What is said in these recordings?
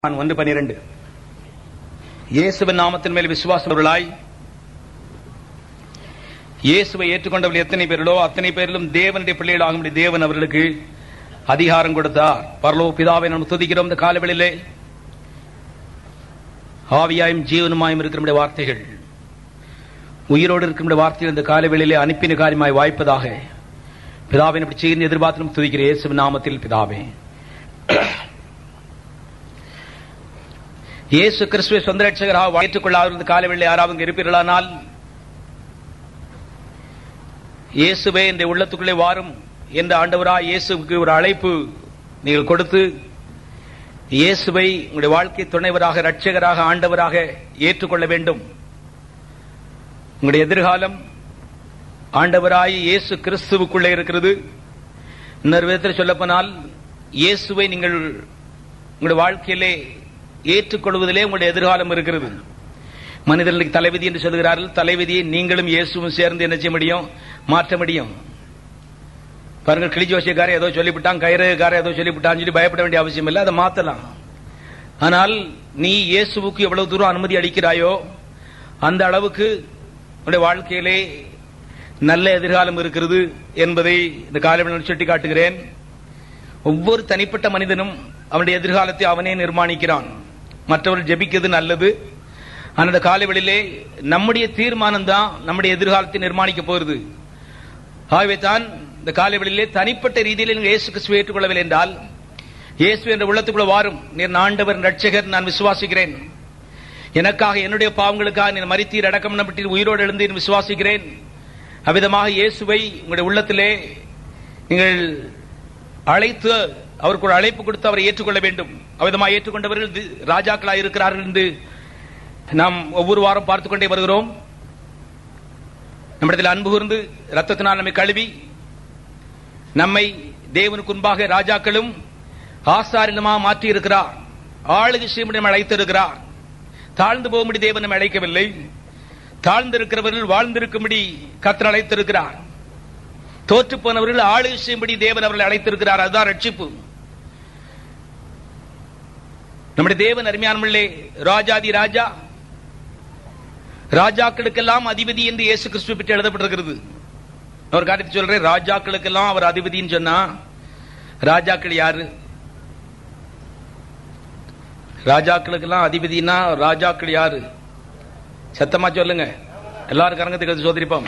நான் ஒன்று பனிரெண்டு இயேசுவின் நாமத்தின் மேல் விசுவாசவர்களாய் இயேசுவை ஏற்றுக்கொண்டவர்கள் எத்தனை பேர்களோ அத்தனை பேரிலும் தேவனுடைய பிள்ளைகளாகும்படி தேவன் அவர்களுக்கு அதிகாரம் கொடுத்தார் பரலோ பிதாவை நாம் துதிக்கிறோம் இந்த காலவெளியிலே ஆவியாயும் ஜீவனுமாயும் இருக்கிற வார்த்தைகள் உயிரோடு இருக்கிற வார்த்தைகள் இந்த காலவெளியிலே அனுப்பின காரியமாய் வாய்ப்பதாக பிதாவின் அப்படி செய்கிற எதிர்பார்த்து நாம் துதிக்கிற இயேசுவின் நாமத்தில் பிதாவே இயேசு கிறிஸ்துவை சொந்த ரட்சகராக ஏற்றுக்கொள்ளாத காலவெள்ளி யாராவது இங்கு இருப்பீர்களானால் இயேசுவே இந்த உள்ளத்துக்குள்ளே வாரும் என்ற ஆண்டவரா இயேசுக்கு ஒரு அழைப்பு நீங்கள் கொடுத்து இயேசுவை உங்களுடைய வாழ்க்கை துணைவராக ரட்சகராக ஆண்டவராக ஏற்றுக்கொள்ள வேண்டும் உங்களுடைய எதிர்காலம் ஆண்டவராய் இயேசு கிறிஸ்துவுக்குள்ளே இருக்கிறது இன்னொரு விதத்தில் சொல்லப்போனால் இயேசுவை நீங்கள் உங்களுடைய வாழ்க்கையிலே ஏற்றுக்கொள்வதிலே உங்களுடைய எதிர்காலம் இருக்கிறது மனிதர்களுக்கு தலைவிதி என்று சொல்கிறார்கள் தலைவிதியை நீங்களும் இயேசுவும் சேர்ந்து என்ன செய்ய முடியும் மாற்ற முடியும் பாருங்கள் கிளி ஜோசியக்காரன் ஏதோ சொல்லிவிட்டான் கைரகாரன் ஏதோ சொல்லிவிட்டான்னு சொல்லி பயப்பட வேண்டிய அவசியம் இல்லை அதை மாத்தலாம் ஆனால் நீ இயேசுவுக்கு எவ்வளவு தூரம் அனுமதி அளிக்கிறாயோ அந்த அளவுக்கு உன்னுடைய வாழ்க்கையிலே நல்ல எதிர்காலம் இருக்கிறது என்பதை இந்த காலையில் சுட்டி காட்டுகிறேன் ஒவ்வொரு தனிப்பட்ட மனிதனும் அவனுடைய எதிர்காலத்தை அவனே நிர்மாணிக்கிறான் மற்றவர்கள் ஜெபிக்கிறது நல்லது அந்த காலவெளியிலே நம்முடைய தீர்மானம் தான் நம்முடைய எதிர்காலத்தை நிர்மாணிக்க போகிறது ஆகவே தான் இந்த காலவெளியிலே தனிப்பட்ட ரீதியில் நீங்கள் இயேசு கிறிஸ்துவை ஏற்றுக்கொள்ளவில்லை என்றால் இயேசு என்ற உள்ளத்துக்குள்ள வாரும் நீர் ஆண்டவர் ரட்சகர் நான் விசுவாசிக்கிறேன் எனக்காக என்னுடைய பாவங்களுக்காக நீர் மறித்தீர் அடக்கம் பண்ணப்பட்டீர் உயிரோடு எழுந்தீர் விசுவாசிக்கிறேன் அவ்விதமாக இயேசுவை உங்களுடைய உள்ளத்திலே நீங்கள் அழைத்து அவருக்கு ஒரு அழைப்பு கொடுத்து அவரை ஏற்றுக்கொள்ள வேண்டும் அவ்விதமாக ஏற்றுக்கொண்டவர்கள் ராஜாக்களாக இருக்கிறார்கள் என்று நாம் ஒவ்வொரு வாரம் பார்த்துக் கொண்டே வருகிறோம் நம்மிடத்தில் அன்பு கூர்ந்து ரத்தத்தினால் நம்மை கழுவி நம்மை தேவனுக்கு முன்பாக ராஜாக்களும் ஆசாரிலுமா மாற்றி இருக்கிறார் ஆளுகை செய்யும்படி அழைத்திருக்கிறார் தாழ்ந்து போகும்படி தேவன் நம்மை அழைக்கவில்லை தாழ்ந்திருக்கிறவர்கள் வாழ்ந்திருக்கும்படி கத்தர் அழைத்திருக்கிறார் தோற்று போனவர்கள் ஆளுகை செய்யும்படி தேவன் அவர்களை அழைத்திருக்கிறார் அதுதான் ரட்சிப்பு நம்முடைய தேவன் அருமையானமில்லே ராஜாதி ராஜா ராஜாக்களுக்கெல்லாம் அதிபதி என்று இயேசு கிறிஸ்துவ பற்றி எழுதப்பட்டிருக்கிறது ஒரு காரியத்தை சொல்றேன் ராஜாக்களுக்கெல்லாம் அவர் அதிபதின்னு சொன்னா ராஜாக்கள் யாரு ராஜாக்களுக்கெல்லாம் அதிபதினா ராஜாக்கள் யாரு சத்தமா சொல்லுங்க எல்லாரும் கரங்கத்துக்கு சோதரிப்போம்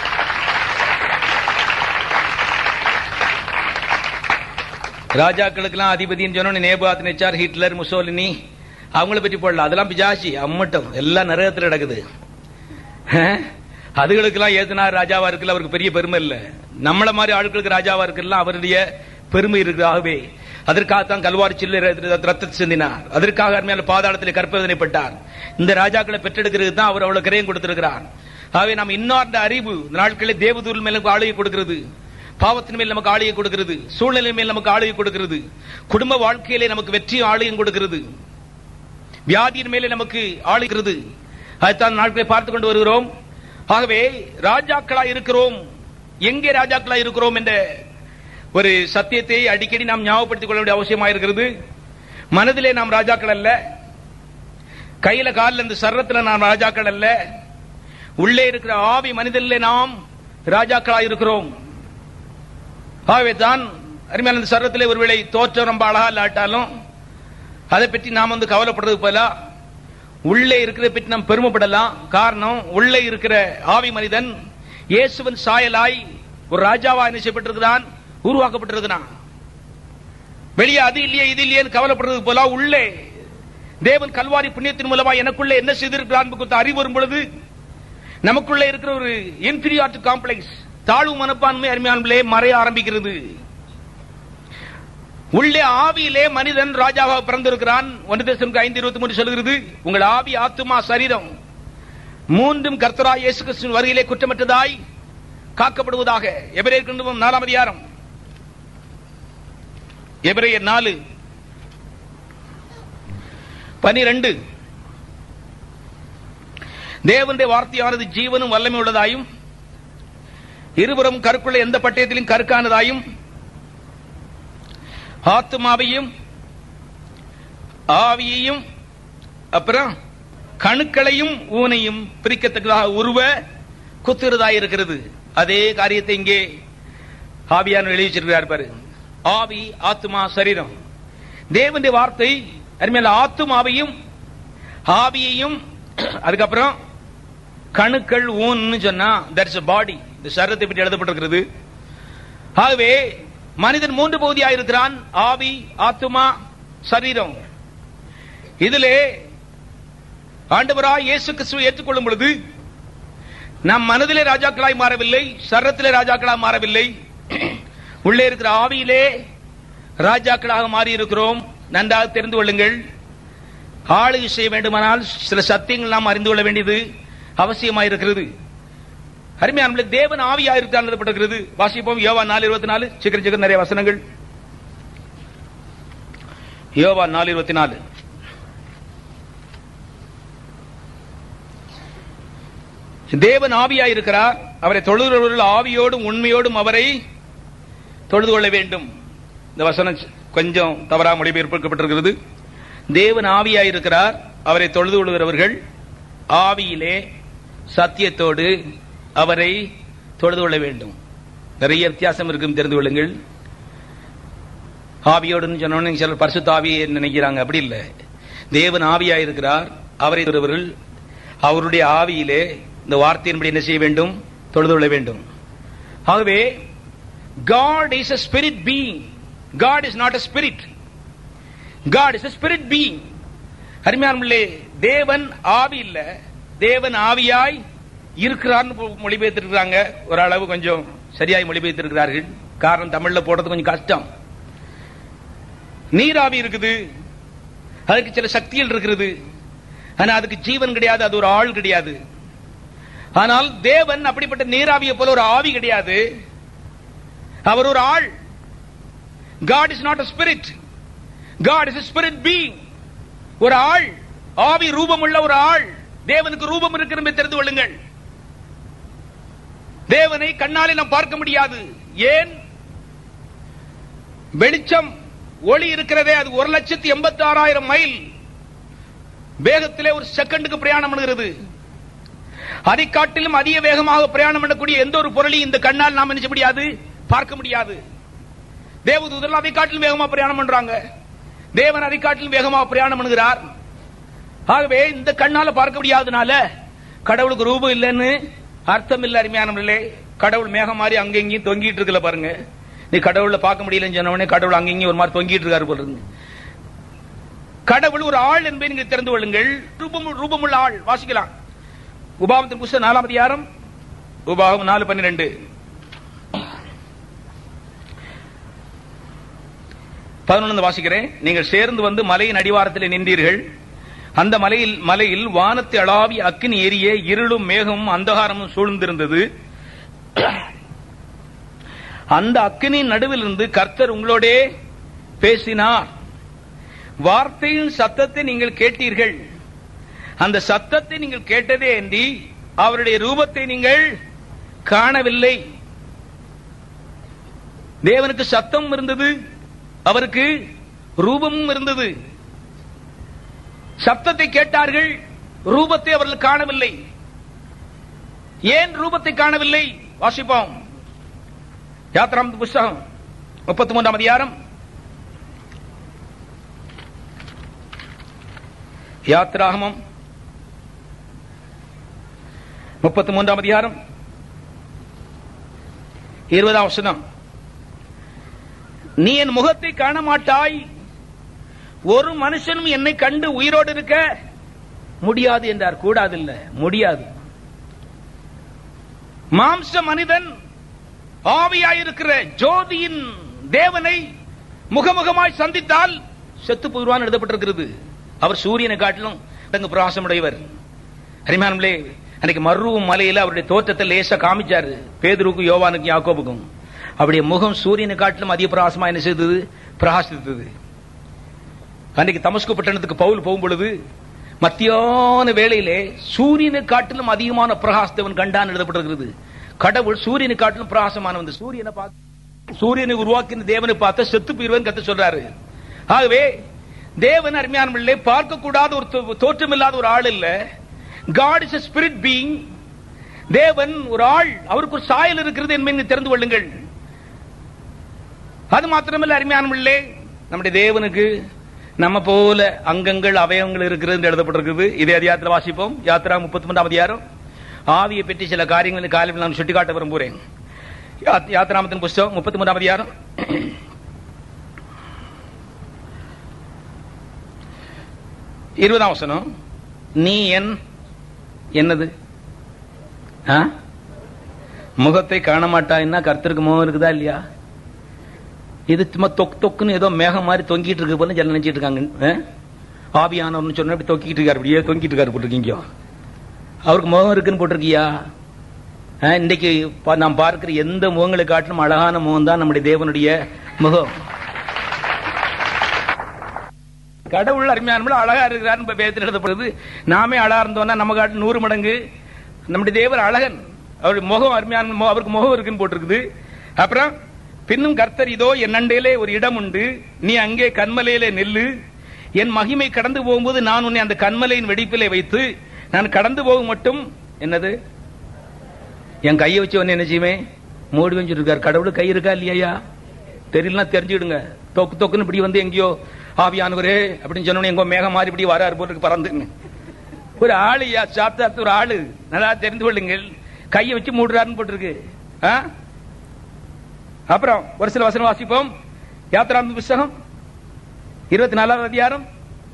ராஜாக்களுக்கெல்லாம் அதிபதினு சொன்ன நேபாத் நெச்சார் ஹிட்லர் முசோலினி அவங்கள பற்றி போடல அதெல்லாம் பிஜாசி அம்மட்டம் எல்லாம் நரகத்தில் நடக்குது அதுகளுக்கெல்லாம் ஏத்துனார் ராஜாவா இருக்குல்ல அவருக்கு பெரிய பெருமை இல்ல நம்மள மாதிரி ஆட்களுக்கு ராஜாவா இருக்குல்ல அவருடைய பெருமை இருக்கிறாகவே அதற்காகத்தான் கல்வாரி சில்லு ரத்தத்தை சிந்தினார் அதற்காக அருமையான பாதாளத்தில் கற்பதனைப்பட்டார் இந்த ராஜாக்களை பெற்றெடுக்கிறது தான் அவர் அவ்வளவு கிரயம் கொடுத்திருக்கிறார் ஆகவே நாம் இன்னொரு அறிவு நாட்களில் தேவதூர் மேல ஆளுகை கொடுக்கிறது பாவத்தின் மேல் நமக்கு ஆளுகை கொடுக்கிறது சூழ்நிலை மேல் நமக்கு ஆளுகை கொடுக்கிறது குடும்ப வாழ்க்கையிலே நமக்கு வெற்றியும் ஆளுகையும் கொடுக்கிறது வியாதியின் மேலே நமக்கு ஆளுகிறது அதுதான் நாட்களை பார்த்துக் கொண்டு வருகிறோம் ஆகவே ராஜாக்களா இருக்கிறோம் எங்கே ராஜாக்களா இருக்கிறோம் என்ற ஒரு சத்தியத்தை அடிக்கடி நாம் ஞாபகப்படுத்திக் கொள்ள வேண்டிய அவசியமாக இருக்கிறது மனதிலே நாம் ராஜாக்கள் அல்ல கையில காலில் இந்த சர்ரத்தில் நாம் ராஜாக்கள் அல்ல உள்ளே இருக்கிற ஆவி மனிதனிலே நாம் ராஜாக்களா இருக்கிறோம் ஆகவே தான் அருமையான இந்த சர்வத்திலே ஒருவேளை தோற்றம் ரொம்ப அழகா இல்லாட்டாலும் அதை பற்றி நாம் வந்து கவலைப்படுறது போல உள்ளே இருக்கிறத பற்றி நாம் பெருமைப்படலாம் காரணம் உள்ளே இருக்கிற ஆவி மனிதன் இயேசுவன் சாயலாய் ஒரு ராஜாவா என்ன செய்யப்பட்டிருக்கிறான் உருவாக்கப்பட்டிருக்கிறான் வெளியே அது இல்லையே இது இல்லையே கவலைப்படுறது போல உள்ளே தேவன் கல்வாரி புண்ணியத்தின் மூலமா எனக்குள்ளே என்ன செய்திருக்கிறான் குறித்த அறிவு வரும் பொழுது நமக்குள்ளே இருக்கிற ஒரு இன்ஃபீரியாரிட்டி காம்ப்ளெக்ஸ் தாழ்வு மனப்பான்மை அருமையானே மறைய ஆரம்பிக்கிறது உள்ளே ஆவியிலே மனிதன் ராஜாவாக பிறந்திருக்கிறான் ஒன்று தேசம் ஐந்து இருபத்தி மூன்று சொல்கிறது உங்கள் ஆவி ஆத்துமா சரீரம் மூன்றும் கர்த்தரா இயேசு கிறிஸ்துவின் வருகையிலே குற்றமற்றதாய் காக்கப்படுவதாக எபிரேயர் நாலாம் அதிகாரம் எபிரேயர் நாலு பனிரெண்டு தேவனுடைய வார்த்தையானது ஜீவனும் வல்லமை உள்ளதாயும் இருபுறம் கருக்குள்ள எந்த பட்டயத்திலும் கருக்கானதாயும் ஆத்மாவையும் ஆவியையும் அப்புறம் கணுக்களையும் ஊனையும் பிரிக்கத்தக்கதாக உருவ குத்துறதாய் இருக்கிறது அதே காரியத்தை இங்கே ஆவியான எழுதி வச்சிருக்கிறார் பாரு ஆவி ஆத்மா சரீரம் தேவனுடைய வார்த்தை அருமையில ஆத்துமாவையும் ஆவியையும் அதுக்கப்புறம் கணுக்கள் ஊன்னு சொன்னா தட்ஸ் பாடி இந்த சரீரத்தை பற்றி எழுதப்பட்டிருக்கிறது ஆகவே மனிதன் மூன்று பகுதியாக இருக்கிறான் ஆவி ஆத்துமா சரீரம் இதிலே ஆண்டவராய் இயேசு கிறிஸ்துவை ஏற்றுக்கொள்ளும் பொழுது நம் மனதிலே ராஜாக்களாய் மாறவில்லை சரத்திலே ராஜாக்களாய் மாறவில்லை உள்ளே இருக்கிற ஆவியிலே ராஜாக்களாக மாறி இருக்கிறோம் நன்றாக தெரிந்து கொள்ளுங்கள் ஆளுகை செய்ய வேண்டுமானால் சில சத்தியங்கள் நாம் அறிந்து கொள்ள வேண்டியது அவசியமாயிருக்கிறது அருமையான தேவன் ஆவியா இருக்கிறார் எழுதப்பட்டிருக்கிறது வாசிப்போம் யோவா நாலு இருபத்தி நாலு சீக்கிரம் சீக்கிரம் நிறைய வசனங்கள் யோவா நாலு இருபத்தி நாலு தேவன் ஆவியா இருக்கிறார் அவரை தொழுகிறவர்கள் ஆவியோடும் உண்மையோடும் அவரை தொழுது கொள்ள வேண்டும் இந்த வசனம் கொஞ்சம் தவறாக மொழிபெயர்க்கப்பட்டிருக்கிறது தேவன் ஆவியா இருக்கிறார் அவரை தொழுது கொள்கிறவர்கள் ஆவியிலே சத்தியத்தோடு அவரை தொழுது கொள்ள வேண்டும் நிறைய வித்தியாசம் இருக்கும் தெரிந்து கொள்ளுங்கள் ஆவியோடுன்னு சொன்னோன்னு சிலர் பரிசுத்த ஆவியை நினைக்கிறாங்க அப்படி இல்லை தேவன் ஆவியா இருக்கிறார் அவரை தொழுகிறவர்கள் அவருடைய ஆவியிலே இந்த வார்த்தையின்படி என்ன செய்ய வேண்டும் தொழுது கொள்ள வேண்டும் ஆகவே God is a spirit being God is not a spirit God is a spirit being அருமையானே தேவன் ஆவி இல்ல தேவன் ஆவியாய் இருக்கிறார்னு மொழிபெயர்த்திருக்கிறாங்க ஒரு அளவு கொஞ்சம் சரியாய் மொழிபெயர்த்திருக்கிறார்கள் காரணம் தமிழ்ல போடுறது கொஞ்சம் கஷ்டம் நீராவி இருக்குது அதுக்கு சில சக்திகள் இருக்கிறது ஆனா அதுக்கு ஜீவன் கிடையாது அது ஒரு ஆள் கிடையாது ஆனால் தேவன் அப்படிப்பட்ட நீராவியை போல ஒரு ஆவி கிடையாது அவர் ஒரு ஆள் God is not a spirit God is spirit being ஒரு ஆள் ஆவி ரூபம் உள்ள ஒரு ஆள் தேவனுக்கு ரூபம் இருக்கிறது தெரிந்து கொள்ளுங்கள் தேவனை கண்ணாலே நாம் பார்க்க முடியாது ஏன் வெளிச்சம் ஒளி இருக்கிறதே அது ஒரு லட்சத்தி எண்பத்தி ஆறாயிரம் மைல் வேகத்திலே ஒரு செகண்டுக்கு பிரயாணம் பண்ணுகிறது அதை காட்டிலும் அதிக வேகமாக பிரயாணம் பண்ணக்கூடிய எந்த ஒரு பொருளையும் இந்த கண்ணால் நாம் நினைச்ச முடியாது பார்க்க முடியாது தேவதூதர்கள் அதை காட்டிலும் வேகமா பிரயாணம் பண்றாங்க தேவன் அதை காட்டிலும் வேகமாக பிரயாணம் பண்ணுகிறார் ஆகவே இந்த கண்ணால பார்க்க முடியாதனால கடவுளுக்கு ரூபம் இல்லைன்னு அர்த்தம் இல்ல அருமையானவர்களே கடவுள் மேகம் மாதிரி அங்கெங்கேயும் தொங்கிட்டு இருக்கல பாருங்க நீ கடவுள பார்க்க முடியலன்னு சொன்ன கடவுள் அங்கெங்கேயும் ஒரு மாதிரி தொங்கிட்டு இருக்காரு போல கடவுள் ஒரு ஆள் என்பதை நீங்கள் தெரிந்து கொள்ளுங்கள் ரூபம் ரூபமுள்ள ஆள் வாசிக்கலாம் உபாவத்தின் புஸ்தகம் நாலாம் அதிகாரம் உபாகம் நாலு பன்னிரெண்டு பதினொன்று வாசிக்கிறேன் நீங்கள் சேர்ந்து வந்து மலையின் அடிவாரத்தில் நின்றீர்கள் அந்த மலையில் மலையில் வானத்தை அளாவி அக்கினி எரிய இருளும் மேகமும் அந்தகாரமும் சூழ்ந்திருந்தது அந்த அக்கினியின் நடுவில் இருந்து கர்த்தர் உங்களோடே பேசினார் வார்த்தையின் சத்தத்தை நீங்கள் கேட்டீர்கள் அந்த சத்தத்தை நீங்கள் கேட்டதே அன்றி அவருடைய ரூபத்தை நீங்கள் காணவில்லை தேவனுக்கு சத்தம் இருந்தது அவருக்கு ரூபமும் இருந்தது சப்தத்தை கேட்டார்கள் ரூபத்தை அவர்கள் காணவில்லை ஏன் ரூபத்தை காணவில்லை வாசிப்போம் யாத்திராம் புஸ்தகம் முப்பத்தி மூன்றாம் அதிகாரம் யாத்ராகமம் முப்பத்தி மூன்றாம் அதிகாரம் இருபதாம் வசனம் நீ என் முகத்தை காண மாட்டாய் ஒரு மனுஷனும் என்னை கண்டு உயிரோடு இருக்க முடியாது என்றார் கூடாது இல்ல முடியாது மாம்ச மனிதன் ஆவியாயிருக்கிற ஜோதியின் தேவனை முகமுகமாய் சந்தித்தால் செத்து போயிடுவான் எழுதப்பட்டிருக்கிறது அவர் சூரியனை காட்டிலும் தங்க பிரகாசமுடையவர் அரிமானங்களே அன்னைக்கு மர்ருவும் மலையில அவருடைய தோற்றத்தை லேசா காமிச்சாரு பேதுருக்கும் யோவானுக்கும் யாக்கோபுக்கும் அவருடைய முகம் சூரியனை காட்டிலும் அதிக பிரகாசமா என்ன செய்தது பிரகாசித்தது அன்னைக்கு தமஸ்கு பட்டணத்துக்கு பவுல் போகும் பொழுது மத்தியான வேளையிலே சூரியனை காட்டிலும் அதிகமான பிரகாசத்தவன் கண்டான் எழுதப்பட்டிருக்கிறது கடவுள் சூரியனை காட்டிலும் பிரகாசமானவன் சூரியனை பார்த்து சூரியனை உருவாக்கின தேவனை பார்த்த செத்து போயிருவன் கத்து சொல்றாரு ஆகவே தேவன் அருமையான பிள்ளை பார்க்க கூடாத ஒரு தோ- தோற்றமில்லாத ஒரு ஆள் இல்ல காட் இஸ் ஸ்பிரிட் பீயிங் தேவன் ஒரு ஆள் அவருக்கு ஒரு சாயல் இருக்கிறது என்பதை தெரிந்து கொள்ளுங்கள் அது மாத்திரமல்ல அருமையான பிள்ளை நம்முடைய தேவனுக்கு நம்ம போல அங்கங்கள் அவயவங்கள் இருக்கிறது என்று எழுதப்பட்டிருக்குது இதே அதிகாரத்தில் வாசிப்போம் யாத்ரா முப்பத்தி மூன்றாம் அதிகாரம் ஆவியை பற்றி சில காரியங்களை காலையில் நான் சுட்டிக்காட்ட விரும்புகிறேன் யா- யாத்ராமத்தின் புஸ்தகம் முப்பத்தி மூன்றாம் அதிகாரம் இருபதாம் வசனம் நீ என் என்னது ஆ? முகத்தை காண மாட்டாய்ன்னா கர்த்தருக்கு முகம் இருக்குதா இல்லையா இது சும்மா தொக்கு தொக்குன்னு ஏதோ மேகம் மாதிரி தொங்கிட்டு இருக்கு போல ஜன நினைச்சிட்டு இருக்காங்க ஆ? ஆவியானவர்னு சொன்ன இப்படி தொங்கிட்டு இருக்காரு அப்படியே தொங்கிட்டு இருக்காரு போட்டிருக்கீங்க அவருக்கு முகம் இருக்குன்னு போட்டிருக்கியா ஆ, இன்னைக்கு பா- நாம் பார்க்கிற எந்த முகங்களை காட்டிலும் அழகான முகம் தான் நம்முடைய தேவனுடைய முகம் கடவுள் அருமையான அழகா இருக்கிறார் வேதத்தில் எழுதப்படுது நாமே அழகா இருந்தோம்னா நம்ம காட்டு நூறு மடங்கு நம்முடைய தேவர் அழகன் அவருடைய முகம் அருமையான முகம், அவருக்கு முகம் இருக்குன்னு போட்டிருக்குது அப்புறம் பின்னும் கர்த்தர் இதோ என் அண்டையிலே ஒரு இடம் உண்டு நீ அங்கே கண்மலையிலே நெல்லு என் மகிமை கடந்து போகும்போது நான் உன்னை அந்த கண்மலையின் வெடிப்பிலே வைத்து நான் கடந்து போகும் மட்டும் என்னது என் கையை வச்சு உடனே என்ன செய்வேன் மூடி வச்சுருக்கார் கடவுள் கை இருக்கா இல்லையா தெரியலனா தெரிஞ்சுடுங்க தொக்கு தொக்குன்னு இப்படி வந்து எங்கேயோ ஆவியானவரே அப்படின்னு சொன்னோன்னு எங்கோ மேகம் மாதிரி இப்படி வராரு போட்டுருக்கு பறந்துன்னு ஒரு ஆளு யா சாப்பிட்டாத்து ஒரு ஆளு நல்லா தெரிந்து கொள்ளுங்கள் கையை வச்சு மூடுறாருன்னு போட்டிருக்கு ஆ? அப்புறம் ஒரு சில வசனம் வாசிப்போம் யாத்திராந்த புஸ்தகம் இருபத்தி நாலாவது அதிகாரம்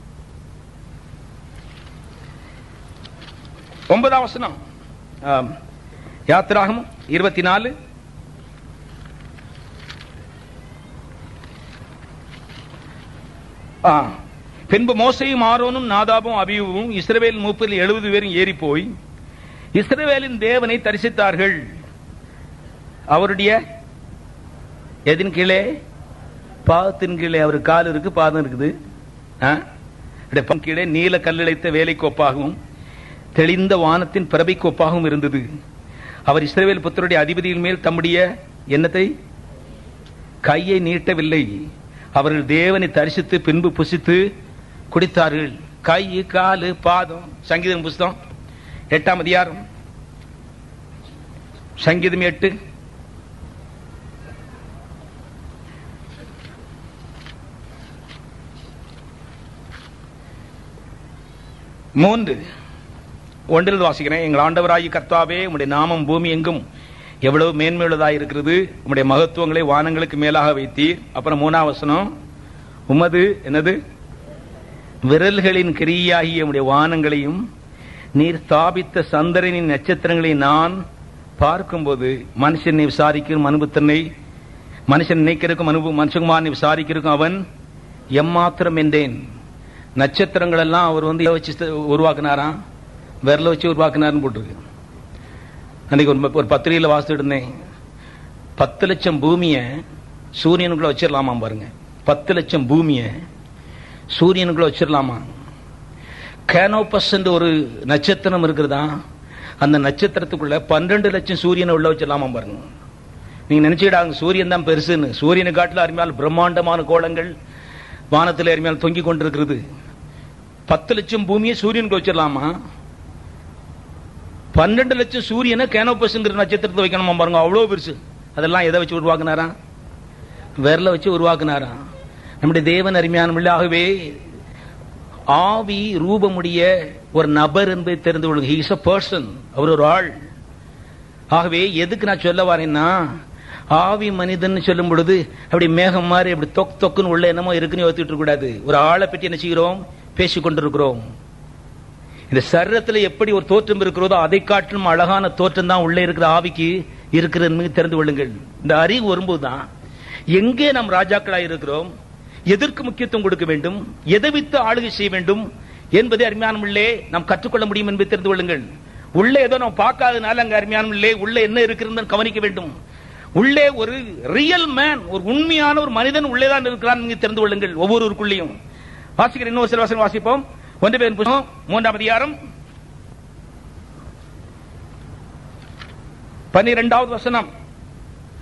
ஒன்பதாம் வசனம் ஆம். யாத்திராகம் இருபத்தி நாலு ஆ. பின்பு மோசையும் ஆரோனும் நாதாபும் அபியுவும் இஸ்ரவேல் மூப்பரில் எழுபது பேரும் ஏறி போய் இஸ்ரவேலின் தேவனை தரிசித்தார்கள் அவருடைய எதின் கீழே பாதத்தின் கீழே அவர் கால் இருக்கு பாதம் இருக்குது ஆ? அப்படியே பம் கீழே நீல கல்லிழைத்த வேலைக்கு ஒப்பாகவும் தெளிந்த வானத்தின் பிறவைக்கு ஒப்பாகவும் இருந்தது அவர் இஸ்ரவேல் புத்தருடைய அதிபதியின் மேல் தம்முடைய எண்ணத்தை கையை நீட்டவில்லை அவர்கள் தேவனை தரிசித்து பின்பு புசித்து குடித்தார்கள் கை காலு பாதம் சங்கீதம் புஸ்தகம் எட்டாம் அதிகாரம் சங்கீதம் எட்டு மூன்று ஒன்றில் வாசிக்கிறேன் எங்கள் ஆண்டவராகி கர்த்தாவே உம்முடைய நாமம் பூமி எங்கும் எவ்வளவு மேன்மையுள்ளதாக இருக்கிறது உம்முடைய மகத்துவங்களை வானங்களுக்கு மேலாக வைத்தீர் அப்புறம் மூணாம் வசனம் உமது என்னது விரல்களின் கிரியாகிய உம்முடைய வானங்களையும் நீர் ஸ்தாபித்த சந்திரனின் நட்சத்திரங்களை நான் பார்க்கும்போது மனுஷனை விசாரிக்கும் அனுபவத்தனை மனுஷன் நினைக்கிறதுக்கும் அனுபவம் மனுஷகுமாரனை விசாரிக்கிறதுக்கும் அவன் எம்மாத்திரம் என்றேன் நட்சத்திரங்கள் எல்லாம் அவர் வந்து எதை வச்சு உருவாக்குனாராம் விரல வச்சு உருவாக்குனாருன்னு போட்டிருக்கு அன்னைக்கு ஒரு ஒரு பத்திரிகையில் வாசிட்டு இருந்தேன் பத்து லட்சம் பூமியை சூரியனுக்குள்ள வச்சிடலாமா பாருங்க பத்து லட்சம் பூமியை சூரியனுக்குள்ள வச்சிடலாமா கேனோபஸ் என்று ஒரு நட்சத்திரம் இருக்கிறதா அந்த நட்சத்திரத்துக்குள்ள பன்னிரண்டு லட்சம் சூரியனை உள்ள வச்சிடலாமா பாருங்க நீங்க நினைச்சுக்கிடாங்க சூரியன் தான் பெருசுன்னு சூரியனை காட்டில் அருமையால் பிரம்மாண்டமான கோலங்கள் வானத்தில் அருமையால் தொங்கிக் கொண்டிருக்கிறது பத்து லட்சம் பூமியை சூரியனுக்கு வச்சிடலாமா பன்னெண்டு லட்சம் சூரியனை கேனோபஸ்ங்கிற நட்சத்திரத்தை வைக்கணுமா பாருங்க அவ்வளவு பெருசு அதெல்லாம் எதை வச்சு உருவாக்குனாரா விரல வச்சு உருவாக்குனாரா நம்முடைய தேவன் அருமையானவர்களாகவே ஆவி ரூபமுடைய ஒரு நபர் என்பதை தெரிந்து கொள்ளுங்க ஹீஸ் அ பர்சன் அவர் ஒரு ஆள் ஆகவே எதுக்கு நான் சொல்ல வரேன்னா ஆவி மனிதன் சொல்லும் பொழுது அப்படி மேகம் மாதிரி அப்படி தொக் தொக்குன்னு உள்ள என்னமோ இருக்குன்னு யோசிச்சுட்டு இருக்க கூடாது ஒரு ஆளை பற்றி என்ன செய்கிறோம் பேசிக் கொண்டிருக்கிறோம் இந்த சரீரத்தில் எப்படி ஒரு தோற்றம் இருக்கிறதோ அதை காட்டிலும் அழகான தோற்றம் தான் உள்ளே இருக்கிற ஆவிக்கு இருக்கிறது தெரிந்து கொள்ளுங்கள் இந்த அறிவு வரும்போது தான் எங்கே நாம் ராஜாக்களாய் இருக்கிறோம் எதற்கு முக்கியத்துவம் கொடுக்க வேண்டும் எதை வைத்து ஆளுகை செய்ய வேண்டும் என்பதை அருமையானமில்லே நாம் கற்றுக்கொள்ள முடியும் என்பதை தெரிந்து கொள்ளுங்கள் உள்ளே ஏதோ நாம் பார்க்காதனால அங்க அருமையானமில்லே உள்ளே என்ன இருக்கிறது கவனிக்க வேண்டும் உள்ளே ஒரு ரியல் மேன் ஒரு உண்மையான ஒரு மனிதன் உள்ளே தான் இருக்கிறான் நீங்க தெரிந்து கொள்ளுங்கள் ஒவ்வொருவருக்குள்ளேயும் வாசிக்கிற இன்னொரு சில வசனம் வாசிப்போம் ஒன்று பேர் புத்தகம் மூன்றாம் அதிகாரம் பன்னிரெண்டாவது வசனம்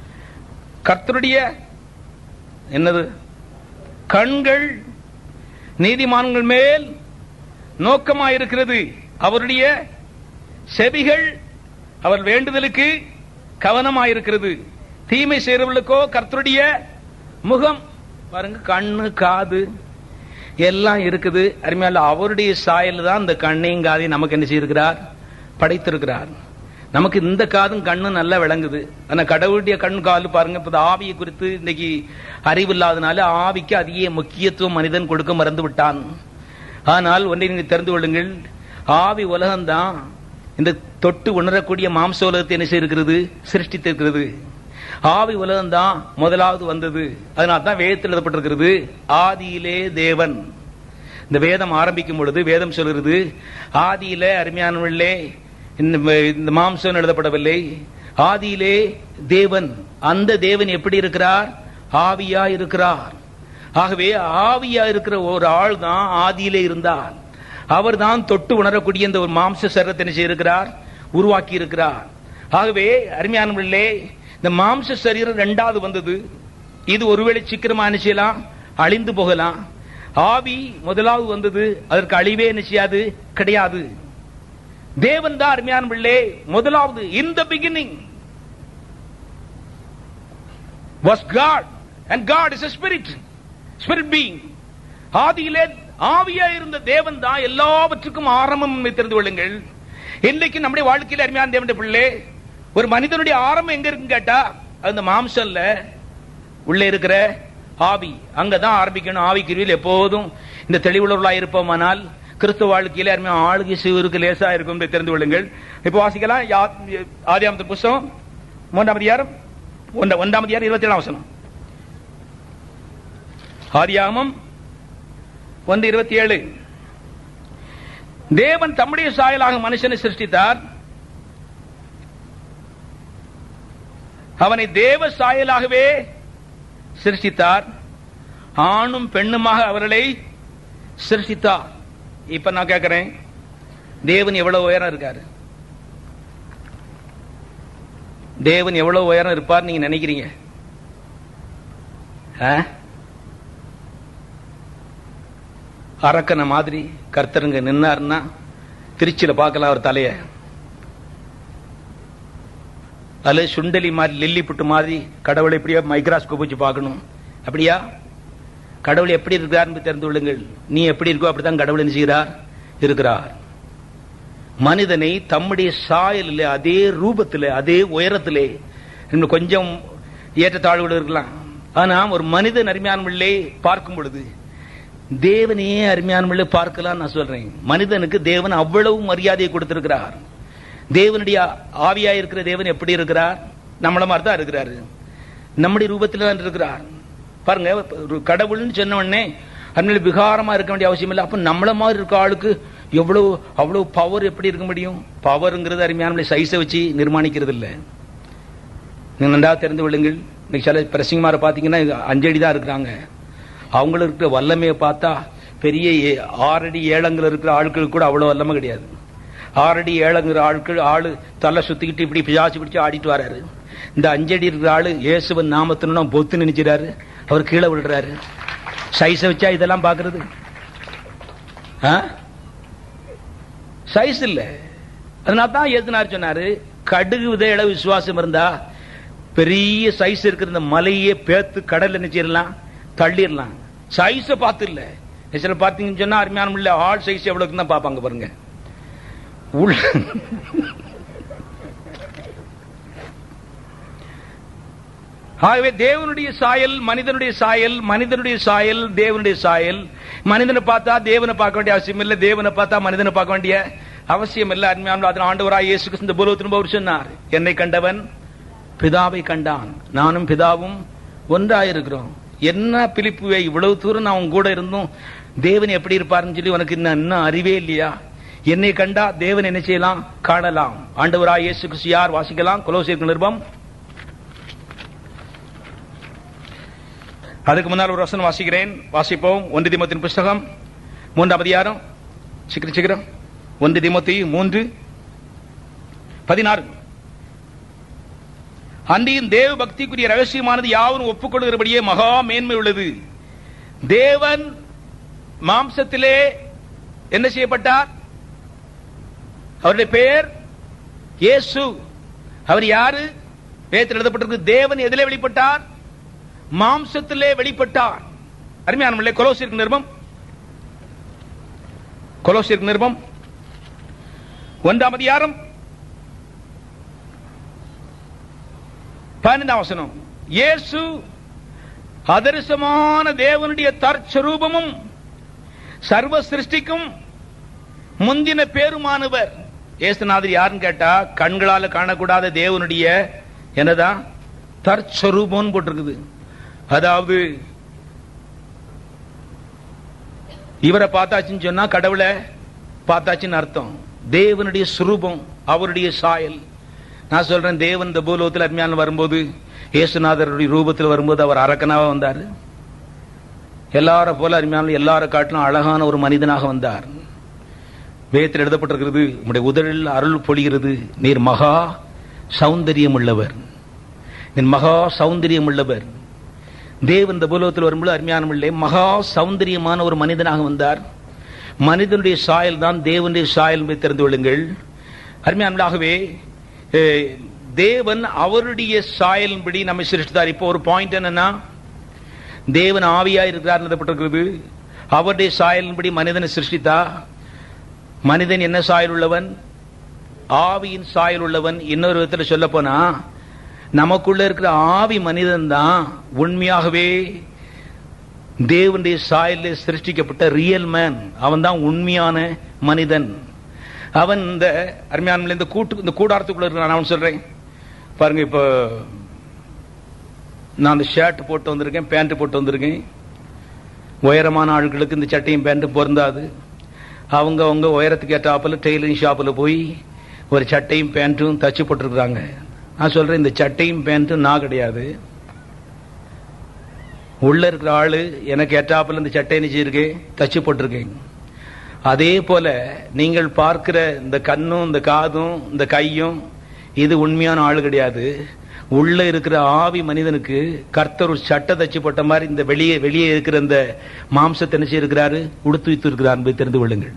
கர்த்தருடைய என்னது கண்கள் நீதிமான்கள் மேல் நோக்கமாயிருக்கிறது அவருடைய செவிகள் அவர் வேண்டுதலுக்கு கவனமாயிருக்கிறது தீமை செய்கிறவர்களுக்கோ கர்த்தருடைய முகம் பாருங்க கண்ணு காது எல்லாம் இருக்குது அருமையால அவருடைய சாயல் தான் இந்த கண்ணையும் காதையும் நமக்கு என்ன செய்திருக்கிறார் படைத்திருக்கிறார் நமக்கு இந்த காதும் கண்ணும் நல்லா விளங்குது ஆனா கடவுளுடைய கண் காலு பாருங்க இப்ப ஆவியை குறித்து இன்னைக்கு அறிவு இல்லாதனால ஆவிக்கு அதிக முக்கியத்துவம் மனிதன் கொடுக்க மறந்து விட்டான் ஆனால் ஒன்றை நீங்க தெரிந்து கொள்ளுங்கள் ஆவி உலகம்தான் இந்த தொட்டு உணரக்கூடிய மாம்ச உலகத்தை என்ன செய்திருக்கிறது சிருஷ்டித்திருக்கிறது ஆவி உலகம் தான் முதலாவது வந்தது அதனால தான் வேதத்தில் எழுதப்பட்டிருக்கிறது ஆதியிலே தேவன் இந்த வேதம் ஆரம்பிக்கும் பொழுது வேதம் சொல்கிறது ஆதியில அருமையானவர்களே இந்த இந்த மாம்சம் எழுதப்படவில்லை ஆதியிலே தேவன் அந்த தேவன் எப்படி இருக்கிறார் ஆவியா இருக்கிறார் ஆகவே ஆவியா இருக்கிற ஒரு ஆள் தான் ஆதியிலே இருந்தார் அவர் தான் தொட்டு உணரக்கூடிய இந்த ஒரு மாம்ச சரத்தை என்ன செய்திருக்கிறார் உருவாக்கி இருக்கிறார் ஆகவே அருமையானவர்களே இந்த மாம்ச சரீரம் ரெண்டாவது வந்தது இது ஒருவேளை சீக்கிரமா என்ன செய்யலாம் அழிந்து போகலாம் ஆவி முதலாவது வந்தது அதற்கு அழிவே என்ன செய்யாது கிடையாது தேவன் தான் அருமையான பிள்ளை முதலாவது in the beginning was God and God is a spirit spirit being ஆதியிலே ஆவியா இருந்த தேவன் தான் எல்லாவற்றுக்கும் ஆரம்பம் என்பதை தெரிந்து கொள்ளுங்கள் இன்னைக்கு நம்முடைய வாழ்க்கையில் அருமையான தேவனுடைய பிள்ளை ஒரு மனிதனுடைய ஆரம்பம் எங்க இருக்குன்னு கேட்டா அது இந்த மாம்சம் இல்ல உள்ளே இருக்கிற ஆவி அங்கதான் ஆரம்பிக்கணும் ஆவி கிருவியில் எப்போதும் இந்த தெளிவுள்ளவர்களாக இருப்போமானால் கிறிஸ்துவ வாழ்க்கையில அருமையான ஆளுகை சிவருக்கு லேசா இருக்கும் என்பதை தெரிந்து கொள்ளுங்கள் இப்போ வாசிக்கலாம் யா- ஆதியாமத்தின் புஸ்தகம் மூன்றாம் அதிகாரம் ஒன்றாம் ஒன்றாம் அதிகாரம் இருபத்தி ஏழாம் வசனம் ஆதியாகமம் ஒன்று இருபத்தி ஏழு தேவன் தம்முடைய சாயலாக மனுஷனை சிருஷ்டித்தார் அவனை தேவ சாயலாகவே சிருஷ்டித்தார் ஆணும் பெண்ணுமாக அவர்களை சிருஷ்டித்தார் இப்ப நான் கேட்கிறேன் தேவன் எவ்வளவு உயரம் இருக்காரு தேவன் எவ்வளவு உயரம் இருப்பார் நீங்க நினைக்கிறீங்க ஆ? அரக்கனை மாதிரி கர்த்தருங்க நின்னாருன்னா திருச்சியில பார்க்கலாம் அவர் தலைய அல்லது சுண்டலி மாதிரி லில்லி புட்டு மாதிரி கடவுளை எப்படியா மைக்ராஸ்கோப் வச்சு பார்க்கணும் அப்படியா கடவுள் எப்படி இருக்கிறார் தெரிந்து கொள்ளுங்கள் நீ எப்படி இருக்கோ அப்படித்தான் கடவுள் என்ன செய்கிறார் இருக்கிறார் மனிதனை தம்முடைய சாயலில் அதே ரூபத்தில் அதே உயரத்திலே இன்னும் கொஞ்சம் ஏற்றத்தாழ்வுகள் இருக்கலாம் ஆனா ஒரு மனிதன் அருமையானவர்களே பார்க்கும் பொழுது தேவனையே அருமையானவர்களே பார்க்கலாம் நான் சொல்றேன் மனிதனுக்கு தேவன் அவ்வளவு மரியாதையை கொடுத்திருக்கிறார் தேவனுடைய ஆவியா இருக்கிற தேவன் எப்படி இருக்கிறார் நம்மள மாதிரி தான் இருக்கிறாரு நம்முடைய ரூபத்தில் தான் இருக்கிறார் பாருங்க ஒரு கடவுள்னு சொன்ன உடனே அதனால விகாரமா இருக்க வேண்டிய அவசியம் இல்லை அப்ப நம்மள மாதிரி இருக்க ஆளுக்கு எவ்வளவு அவ்வளவு பவர் எப்படி இருக்க முடியும் பவர்ங்கிறது அருமையான சைஸை வச்சு நிர்மாணிக்கிறது இல்லை நீங்க நன்றாக தெரிந்து கொள்ளுங்கள் இன்னைக்கு சில பிரசிங்கமார பாத்தீங்கன்னா அஞ்சடி தான் இருக்கிறாங்க அவங்களுக்கு இருக்கிற வல்லமையை பார்த்தா பெரிய ஏ- ஆறடி ஏழங்கள் இருக்கிற ஆட்களுக்கு கூட அவ்வளவு வல்லமை கிடையாது ஆறடி ஏழங்கிற ஆட்கள் ஆளு தலை சுத்திக்கிட்டு இப்படி பிசாசு பிடிச்சு ஆடிட்டு வராரு இந்த அஞ்சடி இருக்கிற ஆளு இயேசுவன் நாமத்தினா பொத்து நினைச்சிறாரு அவர் கீழே விழுறாரு சைஸ வச்சா இதெல்லாம் பாக்குறது சைஸ் இல்ல அதனால தான் எதுனார் சொன்னாரு கடுகு விதையில விசுவாசம் இருந்தா பெரிய சைஸ் இருக்கிற இந்த மலையே பேத்து கடல்ல நினைச்சிடலாம் தள்ளிடலாம் சைஸ பார்த்து இல்ல சில பார்த்தீங்கன்னு சொன்னா அருமையான இல்ல ஆள் சைஸ் எவ்வளவுக்கு தான் பார்ப்பாங்க பாருங்க உள்ள ஆகவே தேவனுடைய சாயல் மனிதனுடைய சாயல் மனிதனுடைய சாயல் தேவனுடைய சாயல் மனிதனை பார்த்தா தேவனை பார்க்க வேண்டிய அவசியம் இல்லை தேவனை பார்த்தா மனிதனை பார்க்க வேண்டிய அவசியம் இல்லை அருமையான அதன் ஆண்டவராய் இயேசு கிறிஸ்து இந்த பூலோகத்தின் அவர் சொன்னார் என்னை கண்டவன் பிதாவை கண்டான் நானும் பிதாவும் ஒன்றாயிருக்கிறோம் என்ன பிலிப்புவே இவ்வளவு தூரம் நான் உன் கூட இருந்தும் தேவன் எப்படி இருப்பாருன்னு சொல்லி உனக்கு இன்னும் இன்னும் அறிவே இல்லையா என்னை கண்டா தேவன் என்ன செய்யலாம் காணலாம் ஆண்டவராய் இயேசு கிறிஸ்து யார் வாசிக்கலாம் குலோசியர் நிருபம் அதுக்கு முன்னால் ஒரு வசனம் வாசிக்கிறேன் வாசிப்போம் ஒன்று திமுத்தின் புஸ்தகம் மூன்றாம் அதிகாரம் சீக்கிரம் சீக்கிரம் ஒன்று திமுத்தி மூன்று பதினாறு அன்றியும் தேவ பக்திக்குரிய ரகசியமானது யாவரும் ஒப்புக்கொள்கிறபடியே மகா மேன்மை உள்ளது தேவன் மாம்சத்திலே என்ன செய்யப்பட்டார் அவருடைய பெயர் இயேசு அவர் யாரு வேதத்தில் எழுதப்பட்டிருக்கு தேவன் எதிலே வெளிப்பட்டார் மாம்சத்திலே வெளிப்பட்டார் அருமையான கொலோசிற்கு நிருபம் கொலோசிற்கு நிருபம் ஒன்றாம் அதிகாரம் பதினைந்தாம் வசனம் இயேசு அதரிசமான தேவனுடைய தற்சரூபமும் சர்வ சிருஷ்டிக்கும் முந்தின பேருமானவர் ஏசுநாதர் யாருன்னு கேட்டா கண்களால காணக்கூடாத தேவனுடைய என்னதான் தற்சரூபம் போட்டிருக்குது அதாவது இவரை பார்த்தாச்சுன்னு சொன்னா கடவுளை பார்த்தாச்சுன்னு அர்த்தம் தேவனுடைய சுரூபம் அவருடைய சாயல் நான் சொல்றேன் தேவன் இந்த பூலோகத்தில் அருமையான வரும்போது இயேசுநாதருடைய ரூபத்தில் வரும்போது அவர் அரக்கனாக வந்தார் எல்லார போல அருமையான எல்லார காட்டிலும் அழகான ஒரு மனிதனாக வந்தார் வேதத்தில் எழுதப்பட்டிருக்கிறது உங்களுடைய உதழில் அருள் பொழிகிறது நீர் மகா சௌந்தரியம் உள்ளவர் நீர் மகா சௌந்தரியம் உள்ளவர் தேவன் இந்த பூலோகத்தில் வரும்போது அருமையான இல்லை மகா சௌந்தரியமான ஒரு மனிதனாக வந்தார் மனிதனுடைய சாயல் தான் தேவனுடைய சாயல் என்பதை தெரிந்து கொள்ளுங்கள் அருமையானவர்களாகவே தேவன் அவருடைய சாயலின்படி நம்மை சிருஷ்டித்தார் இப்போ ஒரு பாயிண்ட் என்னன்னா தேவன் ஆவியா இருக்கிறார் எழுதப்பட்டிருக்கிறது அவருடைய சாயலின்படி மனிதனை சிருஷ்டித்தா மனிதன் என்ன சாயல் உள்ளவன் ஆவியின் சாயல் உள்ளவன் இன்னொரு விதத்தில் சொல்ல போனா நமக்குள்ள இருக்கிற ஆவி மனிதன் தான் உண்மையாகவே தேவனுடைய சாயலில் சிருஷ்டிக்கப்பட்ட ரியல் மேன் அவன் தான் உண்மையான மனிதன் அவன் இந்த அருமையான இந்த கூட்டு இந்த கூடாரத்துக்குள்ள இருக்கிறான் அவன் சொல்றேன் பாருங்க இப்போ நான் அந்த ஷர்ட் போட்டு வந்திருக்கேன் பேண்ட் போட்டு வந்திருக்கேன் உயரமான ஆட்களுக்கு இந்த சட்டையும் பேண்ட்டும் பொருந்தாது அவங்க அவங்க உயரத்துக்கு ஏற்றாப்பில் டெய்லரிங் ஷாப்பில் போய் ஒரு சட்டையும் பேண்ட்டும் தச்சு போட்டிருக்கிறாங்க நான் சொல்றேன் இந்த சட்டையும் பேண்ட்டும் நான் கிடையாது உள்ள இருக்கிற ஆளு எனக்கு ஏற்றாப்பில் இந்த சட்டை நிச்சயிருக்கு தச்சு போட்டிருக்கேன் அதே போல நீங்கள் பார்க்கிற இந்த கண்ணும் இந்த காதும் இந்த கையும் இது உண்மையான ஆள் கிடையாது உள்ள இருக்கிற ஆவி மனிதனுக்கு கர்த்தர் ஒரு சட்டை தச்சு போட்ட மாதிரி இந்த வெளியே வெளியே இருக்கிற இந்த மாம்சத்தை என்ன செய்யிருக்கிறாரு உடுத்து வைத்து இருக்கிறார் என்பதை தெரிந்து கொள்ளுங்கள்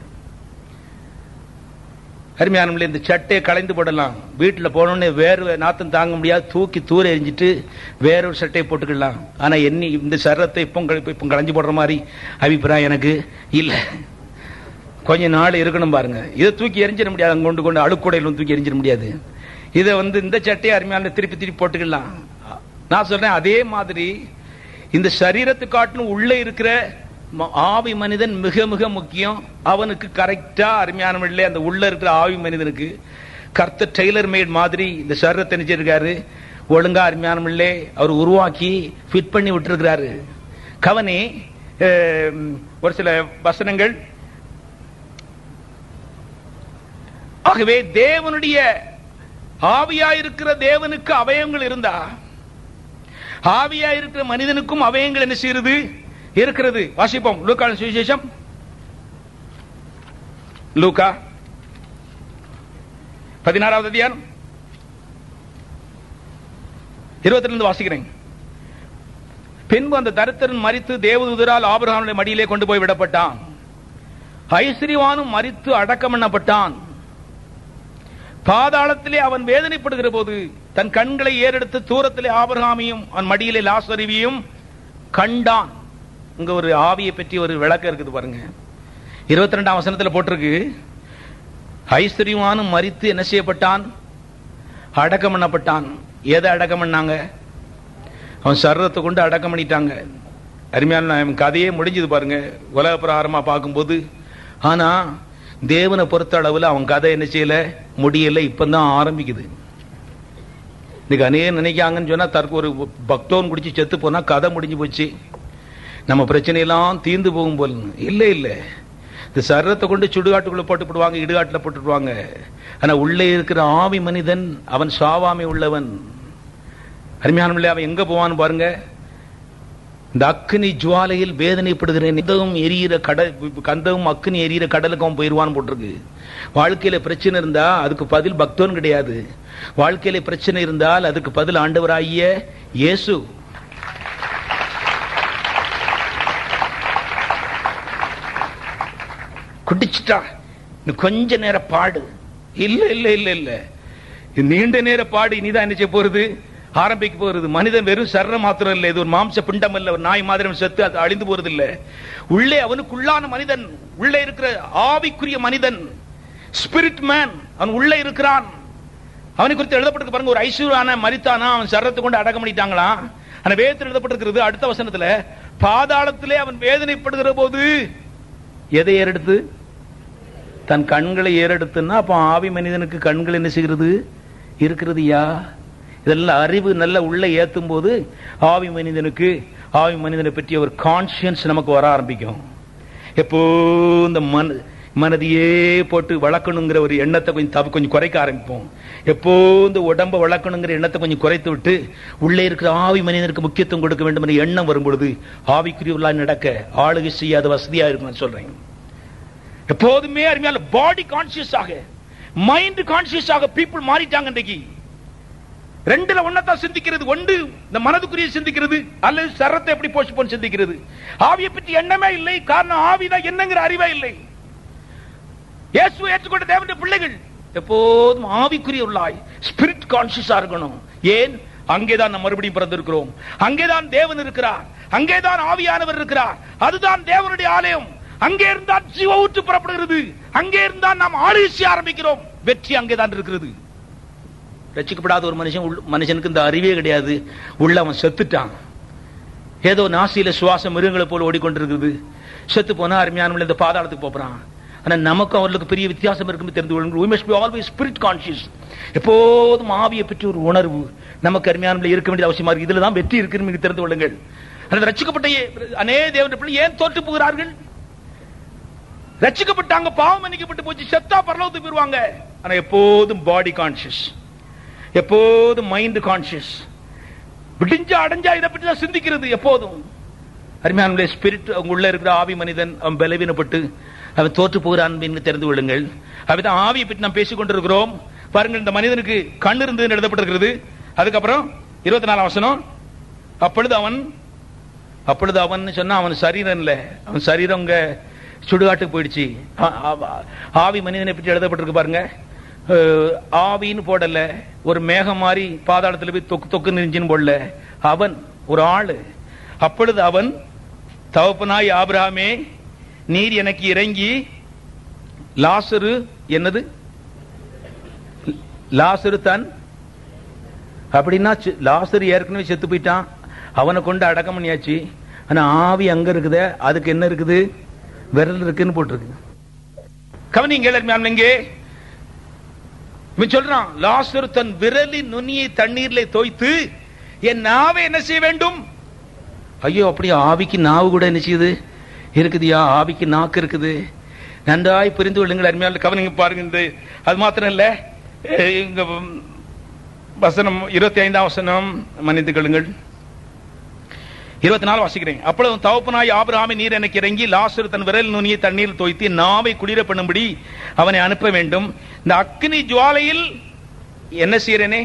அருமையான இந்த சட்டையை களைந்து போடலாம் வீட்டில் போனோடனே வேறு நாத்தம் தாங்க முடியாது தூக்கி தூர எரிஞ்சிட்டு வேற ஒரு சட்டையை போட்டுக்கலாம் ஆனா எண்ணி இந்த சரத்தை இப்போ இப்போ களைஞ்சு போடுற மாதிரி அபிப்பிராயம் எனக்கு இல்லை கொஞ்ச நாள் இருக்கணும் பாருங்க இதை தூக்கி எரிஞ்சிட முடியாது அங்க கொண்டு கொண்டு அழுக்குடையிலும் தூக்கி எரிஞ்சிட முடியாது இதை வந்து இந்த சட்டையை அருமையான திருப்பி திருப்பி போட்டுக்கலாம் நான் சொல்றேன் அதே மாதிரி இந்த சரீரத்து காட்டிலும் உள்ள இருக்கிற ஆவி மனிதன் மிக மிக முக்கியம் அவனுக்கு கரெக்டா அருமையான இல்லை அந்த உள்ள இருக்கிற ஆவி மனிதனுக்கு கர்த்த டெய்லர் மேட் மாதிரி இந்த சரீரத்தை நினைச்சிருக்காரு ஒழுங்கா அருமையான இல்லை அவர் உருவாக்கி ஃபிட் பண்ணி விட்டுருக்கிறாரு கவனி ஒரு சில வசனங்கள் ஆகவே தேவனுடைய ஆவியா இருக்கிற தேவனுக்கு அவயங்கள் இருந்தா ஆவியா இருக்கிற மனிதனுக்கும் அவயங்கள் என்ன செய்யறது இருக்கிறது வாசிப்போம் லூக்கா சுவிசேஷம் லூக்கா பதினாறாவது அதிகாரம் இருபத்தி ரெண்டு வாசிக்கிறேன் பின்பு அந்த தரித்திரன் மறித்து தேவதூதரால் ஆபிரகாமுடைய மடியிலே கொண்டு போய் விடப்பட்டான் ஐஸ்வரிவானும் மறித்து அடக்கம் பண்ணப்பட்டான் பாதாளத்திலே அவன் வேதனைப்படுகிற போது தன் கண்களை ஏறெடுத்து தூரத்திலே ஆபரகாமியும் அவன் மடியிலே லாசருவியும் கண்டான் இங்க ஒரு ஆவியை பற்றி ஒரு விளக்கம் இருக்குது பாருங்க இருபத்தி ரெண்டாம் வசனத்தில் போட்டிருக்கு ஐஸ்வர்யமானும் மறித்து என்ன செய்யப்பட்டான் அடக்கம் பண்ணப்பட்டான் எதை அடக்கம் பண்ணாங்க அவன் சர்வத்தை கொண்டு அடக்கம் பண்ணிட்டாங்க அருமையான அவன் கதையே முடிஞ்சது பாருங்க உலக பிரகாரமா பார்க்கும்போது ஆனா தேவனை பொறுத்த அளவில் அவன் கதை என்ன செய்யல முடியல இப்பதான் ஆரம்பிக்குது இன்னைக்கு அநேகம் நினைக்காங்கன்னு சொன்னா தற்கு ஒரு பக்தோன் குடிச்சு செத்து போனா கதை முடிஞ்சு போச்சு நம்ம பிரச்சனையெல்லாம் தீர்ந்து போகும் போல இல்லை இல்லை இந்த சரத்தை கொண்டு சுடுகாட்டுக்குள்ள போட்டு போடுவாங்க இடுகாட்டுல போட்டுடுவாங்க ஆனா உள்ளே இருக்கிற ஆவி மனிதன் அவன் சாவாமை உள்ளவன் அருமையான அவன் எங்க போவான்னு பாருங்க இந்த அக்னி ஜுவாலையில் வேதனைப்படுகிறேன் கந்தகம் எரியிற கடல் கந்தகம் அக்னி எரியிற கடலுக்கு அவன் போயிருவான்னு போட்டிருக்கு வாழ்க்கையில பிரச்சனை இருந்தா அதுக்கு பதில் பக்தோன் கிடையாது வாழ்க்கையில பிரச்சனை இருந்தால் அதுக்கு பதில் ஆண்டவராகிய இயேசு குடிச்சிட்டா இன்னும் கொஞ்ச நேரம் பாடு இல்ல இல்ல இல்ல இல்ல இது நீண்ட நேர பாடு இனிதான் என்ன செய்ய போறது ஆரம்பிக்க போறது மனிதன் வெறும் சரணம் மாத்திரம் இல்ல இது ஒரு மாம்ச பிண்டம் இல்ல ஒரு நாய் மாதிரி அவன் செத்து அது அழிந்து போறது இல்ல உள்ளே அவனுக்குள்ளான மனிதன் உள்ளே இருக்கிற ஆவிக்குரிய மனிதன் ஸ்பிரிட் மேன் அவன் உள்ளே இருக்கிறான் அவனை குறித்து எழுதப்பட்டிருக்கு பாருங்க ஒரு ஐஸ்வர்யான மரித்தானா அவன் சரத்தை கொண்டு அடக்கம் பண்ணிட்டாங்களா ஆனா வேதத்தில் எழுதப்பட்டிருக்கிறது அடுத்த வசனத்துல பாதாளத்திலே அவன் வேதனைப்படுகிற போது எதை ஏறெடுத்து தன் கண்களை ஏறெடுத்துன்னா அப்ப ஆவி மனிதனுக்கு கண்கள் என்ன செய்கிறது இருக்கிறதுயா இதெல்லாம் அறிவு நல்ல உள்ள ஏத்தும் போது ஆவி மனிதனுக்கு ஆவி மனிதனை பற்றிய ஒரு கான்சியன்ஸ் நமக்கு வர ஆரம்பிக்கும் எப்போ இந்த மன மனதையே போட்டு வளர்க்கணுங்கிற ஒரு எண்ணத்தை கொஞ்சம் தப்பு கொஞ்சம் குறைக்க ஆரம்பிப்போம் எப்போ இந்த உடம்ப வளர்க்கணுங்கிற எண்ணத்தை கொஞ்சம் குறைத்து விட்டு உள்ளே இருக்கிற ஆவி மனிதனுக்கு முக்கியத்துவம் கொடுக்க வேண்டும் என்ற எண்ணம் வரும் பொழுது ஆவிக்குரியவர்களா நடக்க ஆளுகை செய்யாத வசதியா இருக்கும் நான் சொல்றேன் எப்போதுமே அருமையான பாடி கான்சியஸ் ஆக மைண்ட் கான்சியஸ் ஆக பீப்புள் மாறிட்டாங்க இன்றைக்கு ரெண்டுல ஒன்னதான் சிந்திக்கிறது ஒன்று இந்த மனதுக்குரிய சிந்திக்கிறது அல்லது சரத்தை எப்படி போஸ்ட் பண்ணி சிந்திக்கிறது ஆவியை பற்றி எண்ணமே இல்லை காரணம் ஆவிதான் என்னங்கிற அறிவே இல்லை இயேசுவை ஏற்றுக்கொண்ட தேவனுடைய பிள்ளைகள் எப்போதும் ஆவிக்குரிய உள்ளாய் ஸ்பிரிட் கான்சியஸா இருக்கணும் ஏன் அங்கேதான் நாம் மறுபடியும் பிறந்திருக்கிறோம் அங்கேதான் தேவன் இருக்கிறார் அங்கேதான் ஆவியானவர் இருக்கிறார் அதுதான் தேவனுடைய ஆலயம் அங்கே இருந்தால் ஜீவ ஊற்று புறப்படுகிறது அங்கே இருந்தால் நாம் ஆளுகை செய்ய ஆரம்பிக்கிறோம் வெற்றி அங்கேதான் இருக்கிறது ரட்சிக்கப்படாத ஒரு மனுஷன் உள்ள- மனுஷனுக்கு இந்த அறிவே கிடையாது உள்ள அவன் செத்துட்டான் ஏதோ நாசியில சுவாசம் மிருகங்களை போல ஓடிக்கொண்டிருக்கிறது செத்து போனா அருமையான இந்த பாதாளத்துக்கு போறான் ஆனா நமக்கும் அவர்களுக்கு பெரிய வித்தியாசம் இருக்கும் தெரிந்து கொள்ளுங்கள் we must be always spirit conscious எப்போதும் ஆவியை பற்றி ஒரு உணர்வு நமக்கு அருமையான இருக்க வேண்டிய அவசியமா இருக்கு இதுல தான் வெற்றி இருக்குன்னு நீங்க தெரிந்து கொள்ளுங்கள் அந்த ரட்சிக்கப்பட்ட ஏ- அநேக தேவனுடைய பிள்ளை ஏன் தோற்று போகிறார்கள் ரட்சிக்கப்பட்டாங்க பாவம் மன்னிக்கப்பட்டு போச்சு செத்தா பரலோகத்துக்கு போயிருவாங்க ஆனா எப்போதும் பாடி கான்சியஸ் எப்போதும் மைண்ட் கான்சியஸ் விடிஞ்சா அடைஞ்சா இதை பற்றி தான் சிந்திக்கிறது எப்போதும் அருமையான ஸ்பிரிட் அவங்க உள்ள இருக்கிற ஆவி மனிதன் அவன் பலவீனப்பட்டு அவன் தோற்று போகிறான் என்று தெரிந்து கொள்ளுங்கள் அவன் ஆவியை பற்றி நாம் பேசிக் கொண்டிருக்கிறோம் பாருங்கள் இந்த மனிதனுக்கு கண் இருந்ததுன்னு எழுதப்பட்டிருக்கிறது அதுக்கப்புறம் இருபத்தி நாலாம் வசனம் அப்பொழுது அவன் அப்பொழுது அவன் சொன்னா அவன் சரீரம் இல்ல அவன் சரீரம் அங்க சுடுகாட்டுக்கு போயிடுச்சு ஆ- ஆ- ஆவி மனிதனை பற்றி எழுதப்பட்டிருக்கு பாருங்க அஹ், ஆவின்னு போடல ஒரு மேகம் மாதிரி பாதாளத்துல போய் தொக்கு தொக்கு நெஞ்சின்னு போடல அவன் ஒரு ஆளு அப்பொழுது அவன் தகப்பனாய் ஆபிரகாமே நீர் எனக்கு இறங்கி லாசரு என்னது லாசரு தன் அப்படின்னா சி- லாசரு ஏற்கனவே செத்து போயிட்டான் அவனை கொண்டு அடக்கம் பண்ணியாச்சு ஆனா ஆவி அங்க இருக்குதே அதுக்கு என்ன இருக்குது விரல் இருக்குன்னு போட்டிருக்கு கவனிங்கள் அருமையான இங்கே இவன் சொல்றான் லாசரு தன் விரலின் நுனியை தண்ணீர்ல தோய்த்து என் நாவை என்ன செய்ய வேண்டும் ஐயோ அப்படியே ஆவிக்கு நாவு கூட என்ன செய்யுது இருக்குதுயா ஆவிக்கு நாக்கு இருக்குது நன்றாய் புரிந்து கொள்ளுங்கள் அருமையான கவனிங்க பாருங்க இந்த அது மாத்திரம் இல்ல அஹ் இங்க ம், வசனம் இருபத்தி ஐந்தாம் வசனம் மன்னித்துக் கொள்ளுங்கள் இருபத்தி நாலு வாசிக்கிறேன் அப்பொழுது தகப்பனாய் ஆபிரகாமை நீர் எனக்கு இறங்கி லாசரு தன் விரல் நுனியை தண்ணீர் தோய்த்து என் நாவை குளிர பண்ணும்படி அவனை அனுப்ப வேண்டும் இந்த அக்னி ஜுவாலையில் என்ன செய்யறேனே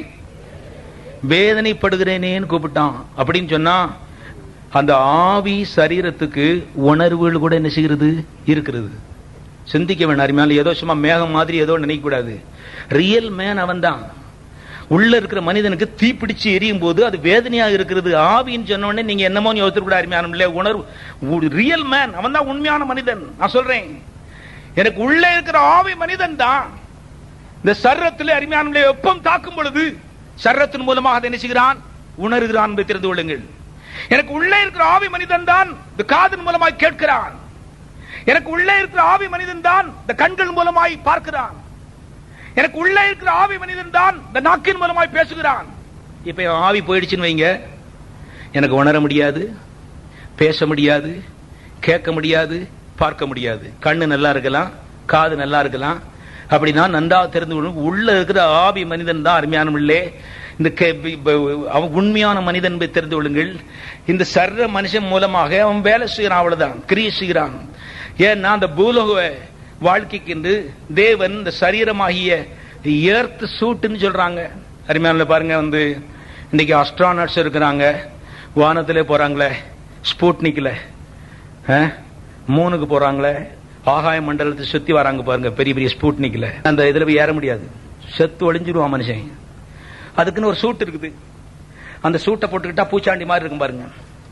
வேதனைப்படுகிறேனேன்னு கூப்பிட்டான் அப்படின்னு சொன்னா அந்த ஆவி சரீரத்துக்கு உணர்வுகள் கூட என்ன செய்கிறது இருக்கிறது சிந்திக்க வேண்டாம் அருமையான ஏதோ சும்மா மேகம் மாதிரி ஏதோ நினைக்க கூடாது ரியல் மேன் அவன்தான் உள்ள இருக்கிற மனிதனுக்கு தீப்பிடிச்சு எரியும் போது அது வேதனையா இருக்கிறது ஆவின்னு சொன்ன உடனே நீங்க என்னமோ யோசித்து கூட அருமையான இல்ல உணர்வு ரியல் மேன் அவன் தான் உண்மையான மனிதன் நான் சொல்றேன் எனக்கு உள்ளே இருக்கிற ஆவி மனிதன் தான் இந்த சர்ரத்தில் அருமையான வெப்பம் தாக்கும் பொழுது சர்ரத்தின் மூலமாக அதை என்ன செய்கிறான் உணர்கிறான் என்பதை தெரிந்து கொள்ளுங்கள் எனக்கு உள்ளே இருக்கிற ஆவி மனிதன் தான் இந்த காதின் மூலமாய் கேட்கிறான் எனக்கு உள்ளே இருக்கிற ஆவி மனிதன் தான் இந்த கண்கள் மூலமாய் பார்க்கிறான் எனக்கு உள்ளே இருக்கிற ஆவி மனிதன் தான் இந்த நாக்கின் மூலமாய் பேசுகிறான் இப்ப என் ஆவி போயிடுச்சுன்னு வைங்க எனக்கு உணர முடியாது பேச முடியாது கேட்க முடியாது பார்க்க முடியாது கண்ணு நல்லா இருக்கலாம் காது நல்லா இருக்கலாம் அப்படின்னா நன்றா தெரிந்து கொள்ளும் உள்ள இருக்கிற ஆவி மனிதன் தான் அருமையான உள்ளே இந்த கே- பி- ப- அவன் உண்மையான மனிதன் என்பதை தெரிந்து கொள்ளுங்கள் இந்த சர்ற மனுஷன் மூலமாக அவன் வேலை செய்யறான் அவ்வளவுதான் கிரியை செய்கிறான் ஏன்னா அந்த பூலோக வாழ்க்கைக்கு என்று தேவன் இந்த சரீரமாகிய ஏர்த் சூட்டுன்னு சொல்றாங்க அருமையான பாருங்க வந்து இன்னைக்கு அஸ்ட்ரானட்ஸ் இருக்கிறாங்க வானத்திலே போறாங்களே ஸ்பூட்னிக்ல மூணுக்கு போறாங்களே ஆகாய மண்டலத்தை சுத்தி வராங்க பாருங்க பெரிய பெரிய ஸ்பூட்னிக்ல அந்த இதுல போய் ஏற முடியாது செத்து ஒளிஞ்சிருவான் மனுஷன் அதுக்குன்னு ஒரு சூட் இருக்குது அந்த சூட்டை போட்டுக்கிட்டா பூச்சாண்டி மாதிரி இருக்கும் பாருங்க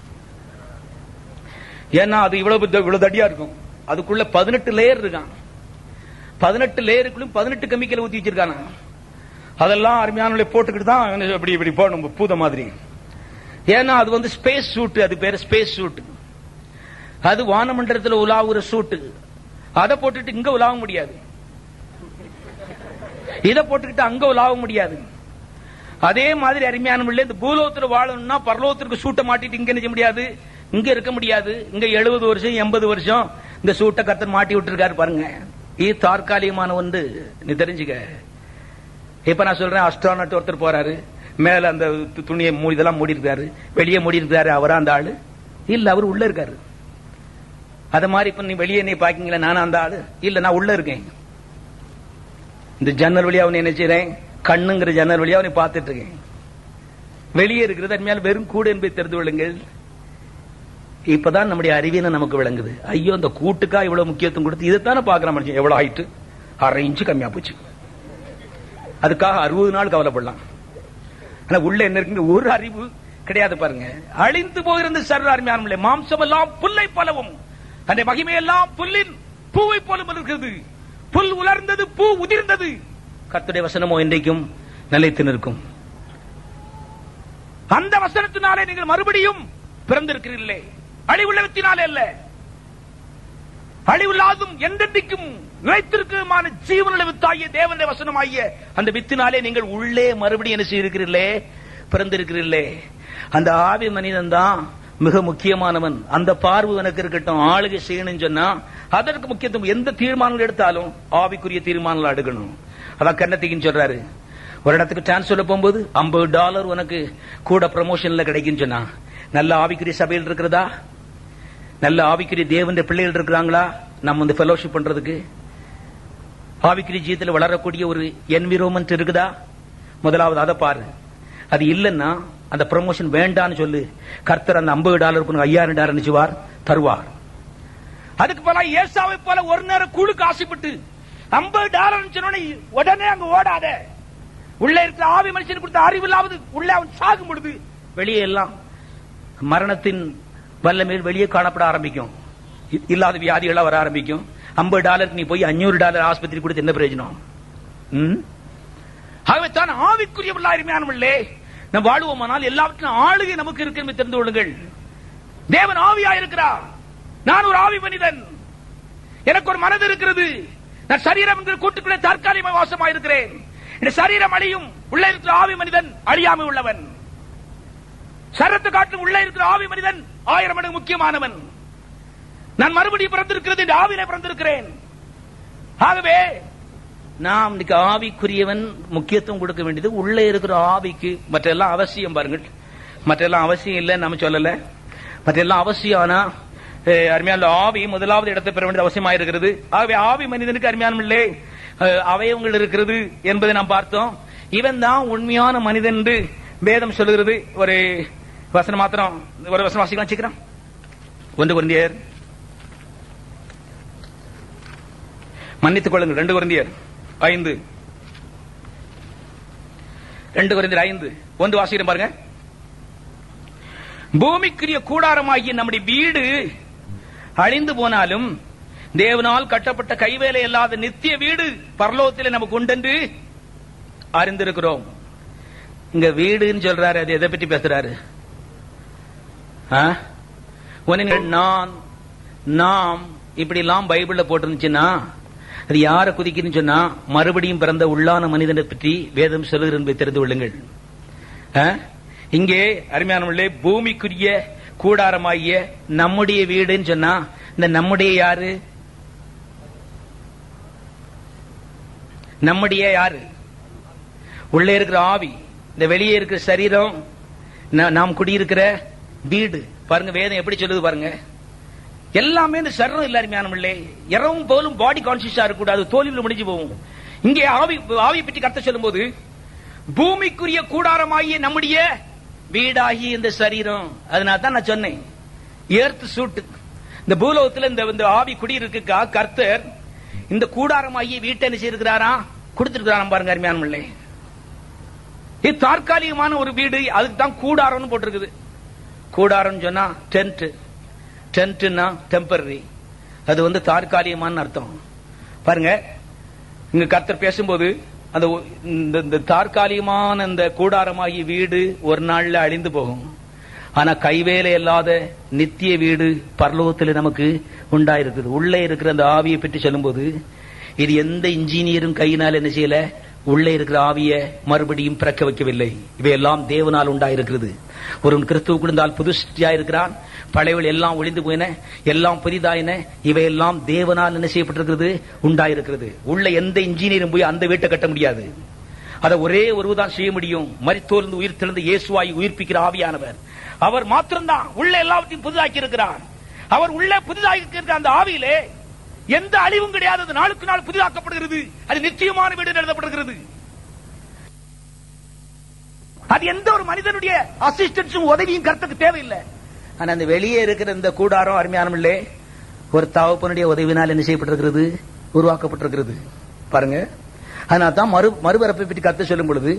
ஏன்னா அது இவ்வளவு த- இவ்வளவு தடியா இருக்கும் அதுக்குள்ள பதினெட்டு லேயர் இருக்கான் பதினெட்டு லேயருக்குள்ளும் பதினெட்டு கெமிக்கல் ஊத்தி வச்சிருக்காங்க அதெல்லாம் அருமையான போட்டுக்கிட்டு தான் அவனு இப்படி இப்படி போடணும் பூத மாதிரி ஏன்னா அது வந்து ஸ்பேஸ் சூட் அது பேரு ஸ்பேஸ் சூட் அது வானமண்டலத்தில் உலாவுற சூட்டு அதை போட்டுட்டு இங்க உலாவ முடியாது இதை போட்டுக்கிட்டு அங்க உலாவ முடியாது அதே மாதிரி அருமையான பிள்ளை இந்த பூலோகத்துல வாழணும்னா பரலோகத்திற்கு சூட்டை மாட்டிட்டு இங்க நிக்க முடியாது இங்க இருக்க முடியாது இங்க எழுபது வருஷம் எண்பது வருஷம் இந்த சூட்டை கத்தர் மாட்டி விட்டுருக்காரு பாருங்க இது தற்காலிகமான ஒன்று நீ தெரிஞ்சுக்க இப்ப நான் சொல்றேன் அஸ்ட்ரானட் ஒருத்தர் போறாரு மேல அந்த து- துணியை மூடி இதெல்லாம் மூடி இருக்காரு வெளியே மூடி இருக்காரு அவரா அந்த ஆளு இல்ல அவர் உள்ள இருக்காரு அத மாதிரி இப்ப நீ வெளியே நீ பாக்கீங்களா நானும் அந்த ஆளு இல்ல நான் உள்ள இருக்கேன் இந்த ஜன்னல் வழியா அவனை என்ன செய்றேன் கண்ணுங்கிற ஜன்னல் வழியா அவனை பார்த்துட்டு இருக்கேன் வெளியே இருக்கிறது அருமையால் வெறும் கூடு என்பதை தெரிந்து கொள்ளுங்கள் இப்பதான் நம்முடைய அறிவினை நமக்கு விளங்குது ஐயோ அந்த கூட்டுக்கா இவ்வளவு முக்கியத்துவம் கொடுத்து இதைத்தானே பாக்குற மனுஷன் எவ்வளவு ஆயிட்டு அரை இன்ச்சு கம்மியா போச்சு அதுக்காக அறுபது நாள் கவலைப்படலாம் ஆனா உள்ள என்ன இருக்குங்க ஒரு அறிவு கிடையாது பாருங்க அழிந்து போகிற சர்வ அருமையான மாம்சம் எல்லாம் புல்லை போலவும் அந்த மகிமையெல்லாம் புல்லின் பூவை போலும் இருக்கிறது புல் உலர்ந்தது பூ உதிர்ந்தது கர்த்தருடைய வசனமோ இன்றைக்கும் நிலைத்து நிற்கும் அந்த வசனத்தினாலே நீங்கள் மறுபடியும் பிறந்திருக்கிறீர்களே அழிவுள்ளவத்தினாலே அல்ல அழிவில்லாதும் என்றென்றைக்கும் நிலைத்திருக்கிறமான ஜீவனுள்ள வித்தாகிய தேவனுடைய வசனமாகிய அந்த வித்தினாலே நீங்கள் உள்ளே மறுபடியும் என்ன செய்திருக்கிறீர்களே பிறந்திருக்கிறீர்களே அந்த ஆவி மனிதன் தான் மிக முக்கியமானவன் அந்த பார்வை எனக்கு இருக்கட்டும் ஆளுகை செய்யணும்னு சொன்னா அதற்கு முக்கியத்துவம் எந்த தீர்மானங்கள் எடுத்தாலும் ஆவிக்குரிய தீர்மானங்கள் எடுக்கணும் அதான் கண்ணத்திக்குன்னு சொல்றாரு ஒரு இடத்துக்கு டிரான்ஸ்ஃபர் போகும்போது ஐம்பது டாலர் உனக்கு கூட ப்ரமோஷன்ல கிடைக்குன்னு சொன்னா நல்ல ஆவிக்குரிய சபையில் இருக்கிறதா நல்ல ஆவிக்குரிய தேவனுடைய பிள்ளைகள் இருக்கிறாங்களா நம்ம வந்து ஃபெலோஷிப் பண்றதுக்கு ஆவிக்குரிய ஜீவிதத்தில் வளரக்கூடிய ஒரு என்விரோன்மெண்ட் இருக்குதா முதலாவது அதை பாரு அது இல்லைன்னா அந்த ப்ரமோஷன் வேண்டான்னு சொல்லு கர்த்தர் அந்த ஐம்பது டாலருக்கு உனக்கு ஐயாயிரம் டாலர் நினைச்சுவார் தருவார் அதுக்கு போல ஏசாவை போல ஒரு நேரம் கூழுக்கு ஆசைப்பட்டு ஐம்பது டாலர் சொன்ன உடனே அங்க ஓடாத உள்ள இருக்கிற ஆவி மனுஷனுக்கு கொடுத்த அறிவில்லாவது உள்ள அவன் சாகும் பொழுது வெளியே எல்லாம் மரணத்தின் வல்லமையில் வெளியே காணப்பட ஆரம்பிக்கும் இ- இல்லாத வியாதிகளா வர ஆரம்பிக்கும் ஐம்பது டாலருக்கு நீ போய் அஞ்சூறு டாலர் ஆஸ்பத்திரி கொடுத்து என்ன பிரயோஜனம் ம்? ஆகவே தான் ஆவிக்குரியவர்களா அருமையானவர்களே நம் வாழ்வோமானால் எல்லாவற்றிலும் ஆளுகை நமக்கு இருக்கு என்று தெரிந்து கொள்ளுங்கள் தேவன் ஆவியா இருக்கிறார் நான் ஒரு ஆவி மனிதன் எனக்கு ஒரு மனது இருக்கிறது நான் சரீரம் என்கிற கூட்டுக்குள்ளே தற்காலிகமாக வாசமா இருக்கிறேன் இந்த சரீரம் அழியும் உள்ள இருக்கிற ஆவி மனிதன் அழியாமை உள்ளவன் சரத்து காட்டிலும் உள்ள இருக்கிற ஆவி மனிதன் ஆயிரம் மடங்கு முக்கியமானவன் நான் மறுபடியும் பிறந்திருக்கிறது இந்த ஆவியிலே பிறந்திருக்கிறேன் ஆகவே நாம் இன்னைக்கு ஆவிக்குரியவன் முக்கியத்துவம் கொடுக்க வேண்டியது உள்ளே இருக்கிற ஆவிக்கு மற்றெல்லாம் அவசியம் பாருங்கள் மற்றெல்லாம் அவசியம் இல்லை நம்ம சொல்லல மற்றெல்லாம் அவசியம் ஆனா அஹ், அருமையான ஆவி முதலாவது இடத்தை பெற வேண்டியது அவசியமா இருக்கிறது ஆகவே ஆவி மனிதனுக்கு அருமையான இல்லை அவயவங்கள் இருக்கிறது என்பதை நாம் பார்த்தோம் இவன் தான் உண்மையான மனிதன் என்று வேதம் சொல்லுகிறது ஒரு வசனம் மாத்திரம் ஒரு வசனம் வாசிக்கலாம் சீக்கிரம் ஒன்று குருந்தியர் மன்னித்துக் கொள்ளுங்கள் ரெண்டு குருந்தியர் ஐந்து ரெண்டு குருந்தியர் ஐந்து ஒன்று வாசிக்கிறேன் பாருங்க பூமிக்குரிய கூடாரமாகிய நம்முடைய வீடு அழிந்து போனாலும் தேவனால் கட்டப்பட்ட கைவேலை இல்லாத நித்திய வீடு பரலோகத்திலே நமக்கு உண்டென்று அறிந்திருக்கிறோம் இங்க வீடுன்னு சொல்றாரு அது எதை பற்றி பேசுறாரு ஆ? உன்னை நான் நாம் இப்படி எல்லாம் பைபிள்ல போட்டிருந்துச்சுன்னா அது யாரை குதிக்குதுன்னு சொன்னா மறுபடியும் பிறந்த உள்ளான மனிதனை பற்றி வேதம் சொல்லுகிறது என்பதை தெரிந்து கொள்ளுங்கள் ஆ? இங்கே அருமையானவர்களே பூமிக்குரிய கூடாரமாகிய நம்முடைய வீடுன்னு சொன்னா இந்த நம்முடைய யாரு நம்முடைய யாரு உள்ளே இருக்கிற ஆவி இந்த வெளியே இருக்கிற சரீரம் நா- நாம் குடியிருக்கிற வீடு பாருங்க வேதம் எப்படி சொல்லுது பாருங்க எல்லாமே இந்த சரீரம் இல்ல அருமையானவர்களே இரவும் போலும் பாடி கான்சியஸா இருக்கக்கூடாது தோல்வியில் முடிஞ்சு போகும் இங்கே ஆவி ஆவியை பற்றி கருத்து சொல்லும்போது பூமிக்குரிய கூடாரமாகிய நம்முடைய வீடாகிய இந்த சரீரம் அதனால தான் நான் சொன்னேன் ஏர்த்து சூட்டு இந்த பூலோகத்துல இந்த இந்த ஆவி குடியிருக்கா கர்த்தர் இந்த கூடாரமாகிய வீட்டை என்ன செய்திருக்கிறாரா கொடுத்திருக்கிறாராம் பாருங்க அருமையான பிள்ளை இது தற்காலிகமான ஒரு வீடு அதுக்கு தான் கூடாரம்னு போட்டிருக்குது கூடாரம் சொன்னா டென்ட் டென்ட்னா டெம்பரரி அது வந்து தற்காலிகமான அர்த்தம் பாருங்க இங்க கர்த்தர் பேசும்போது அந்த ஒ- இந்த இந்த தற்காலிகமான இந்த கூடாரமாகிய வீடு ஒரு நாள்ல அழிந்து போகும் ஆனா கைவேலை இல்லாத நித்திய வீடு பரலோகத்தில் நமக்கு உண்டாயிருக்குது உள்ளே இருக்கிற அந்த ஆவியை பற்றி சொல்லும்போது இது எந்த இன்ஜினியரும் கையினால் என்ன செய்யல உள்ளே இருக்கிற ஆவிய மறுபடியும் பிறக்க வைக்கவில்லை இவையெல்லாம் தேவனால் உண்டாயிருக்கிறது ஒருவன் கிறிஸ்துவ குழுந்தால் புதுஷ்டியா இருக்கிறான் பழையவள் எல்லாம் ஒளிந்து போயின எல்லாம் புதிதாயின இவையெல்லாம் தேவனால் என்ன செய்யப்பட்டிருக்கிறது உண்டாயிருக்கிறது உள்ள எந்த இன்ஜினியரும் போய் அந்த வீட்டை கட்ட முடியாது அதை ஒரே ஒருவர்தான் செய்ய முடியும் மரித்தோர்ந்து உயிர் தெழுந்து இயேசுவாய் உயிர்ப்பிக்கிற ஆவியானவர் அவர் மாத்திரம்தான் உள்ள எல்லாவற்றையும் புதிதாக்கி இருக்கிறார் அவர் உள்ளே புதிதாக்கி இருக்கிற அந்த ஆவியிலே எந்த அழிவும் கிடையாது அது நாளுக்கு நாள் புதிதாக்கப்படுகிறது அது நிச்சயமான வீடு எழுதப்படுகிறது அது எந்த ஒரு மனிதனுடைய அசிஸ்டன்ஸும் உதவியும் கருத்துக்கு தேவையில்லை ஆனா அந்த வெளியே இருக்கிற இந்த கூடாரம் அருமையான இல்லே ஒரு தகப்பனுடைய உதவினால் என்ன செய்யப்பட்டிருக்கிறது உருவாக்கப்பட்டிருக்கிறது பாருங்க அதனால தான் மறு மறுபரப்பை பற்றி கருத்து சொல்லும் பொழுது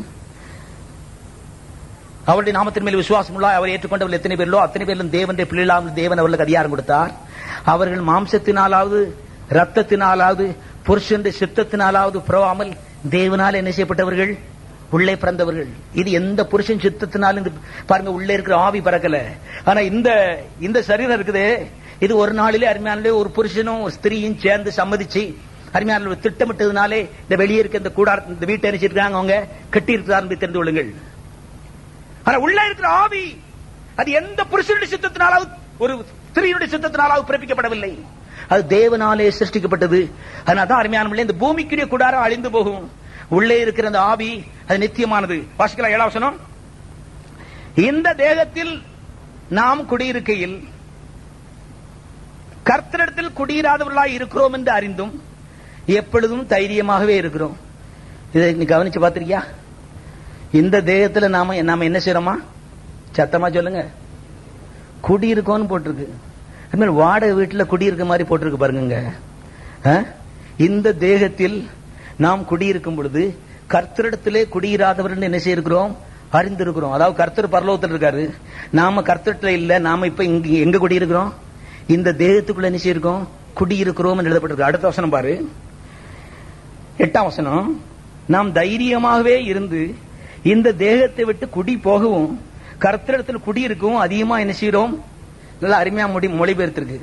அவருடைய நாமத்தின் மேல் விசுவாசம் உள்ள அவர் ஏற்றுக்கொண்டவர்கள் எத்தனை பேர்களோ அத்தனை பேரிலும் தேவனுடைய பிள்ளைகளாமல் தேவன் அவர்களுக்கு அதிகாரம் கொடுத்தார் அவர்கள் மாம்சத்தினாலாவது ரத்தத்தினாலாவது புருஷனுடைய சித்தத்தினாலாவது புறவாமல் தேவனால் என்ன செய்யப்பட்டவர்கள் உள்ளே பிறந்தவர்கள் இது எந்த புருஷன் சித்தத்தினாலும் இது பாருங்க உள்ளே இருக்கிற ஆவி பறக்கல ஆனா இந்த இந்த சரீரம் இருக்குதே இது ஒரு நாளிலே அருமையானிலே ஒரு புருஷனும் ஒரு ஸ்திரீயும் சேர்ந்து சம்மதிச்சு அருமையான திட்டமிட்டதுனாலே இந்த வெளியே இருக்க இந்த கூடார இந்த வீட்டை நினைச்சிருக்காங்க அவங்க கட்டி இருக்கிறார் தெரிந்து கொள்ளுங்கள் ஆனா உள்ள இருக்கிற ஆவி அது எந்த புருஷனுடைய சித்தத்தினாலாவது ஒரு ஸ்திரீனுடைய சித்தத்தினாலாவது பிறப்பிக்கப்படவில்லை அது தேவனாலே சிருஷ்டிக்கப்பட்டது அதனால்தான் அருமையான இந்த பூமிக்குரிய கூடாரம் அழிந்து போகும் உள்ளே இருக்கிற அந்த ஆவி அது நித்தியமானது வாசிக்கலாம் ஏழாம் வசனம் இந்த தேகத்தில் நாம் குடியிருக்கையில் கர்த்தரிடத்தில் குடியிராதவர்களாய் இருக்கிறோம் என்று அறிந்தும் எப்பொழுதும் தைரியமாகவே இருக்கிறோம் இதை நீ கவனிச்சு பார்த்திருக்கியா இந்த தேகத்துல நாம நாம என்ன செய்யறோமா சத்தமா சொல்லுங்க குடியிருக்கோம்னு போட்டிருக்கு அது மாதிரி வாடகை வீட்டுல குடியிருக்க மாதிரி போட்டிருக்கு பாருங்க ஆ? இந்த தேகத்தில் நாம் குடியிருக்கும் பொழுது கர்த்தரிடத்திலே குடியிராதவர்கள் என்ன செய்யிருக்கிறோம் அறிந்திருக்கிறோம் அதாவது கர்த்தர் பரலோகத்தில் இருக்காரு நாம கர்த்தரிடத்துல இல்ல நாம இப்ப இங்க எங்க குடியிருக்கிறோம் இந்த தேகத்துக்குள்ள என்ன செய்யிருக்கோம் குடியிருக்கிறோம் என்று எழுதப்பட்டிருக்கு அடுத்த வசனம் பாரு எட்டாம் வசனம் நாம் தைரியமாகவே இருந்து இந்த தேகத்தை விட்டு குடி போகவும் கர்த்தரிடத்தில் குடியிருக்கவும் அதிகமா என்ன செய்யறோம் நல்லா அருமையா மொழி மொழிபெயர்த்திருக்கு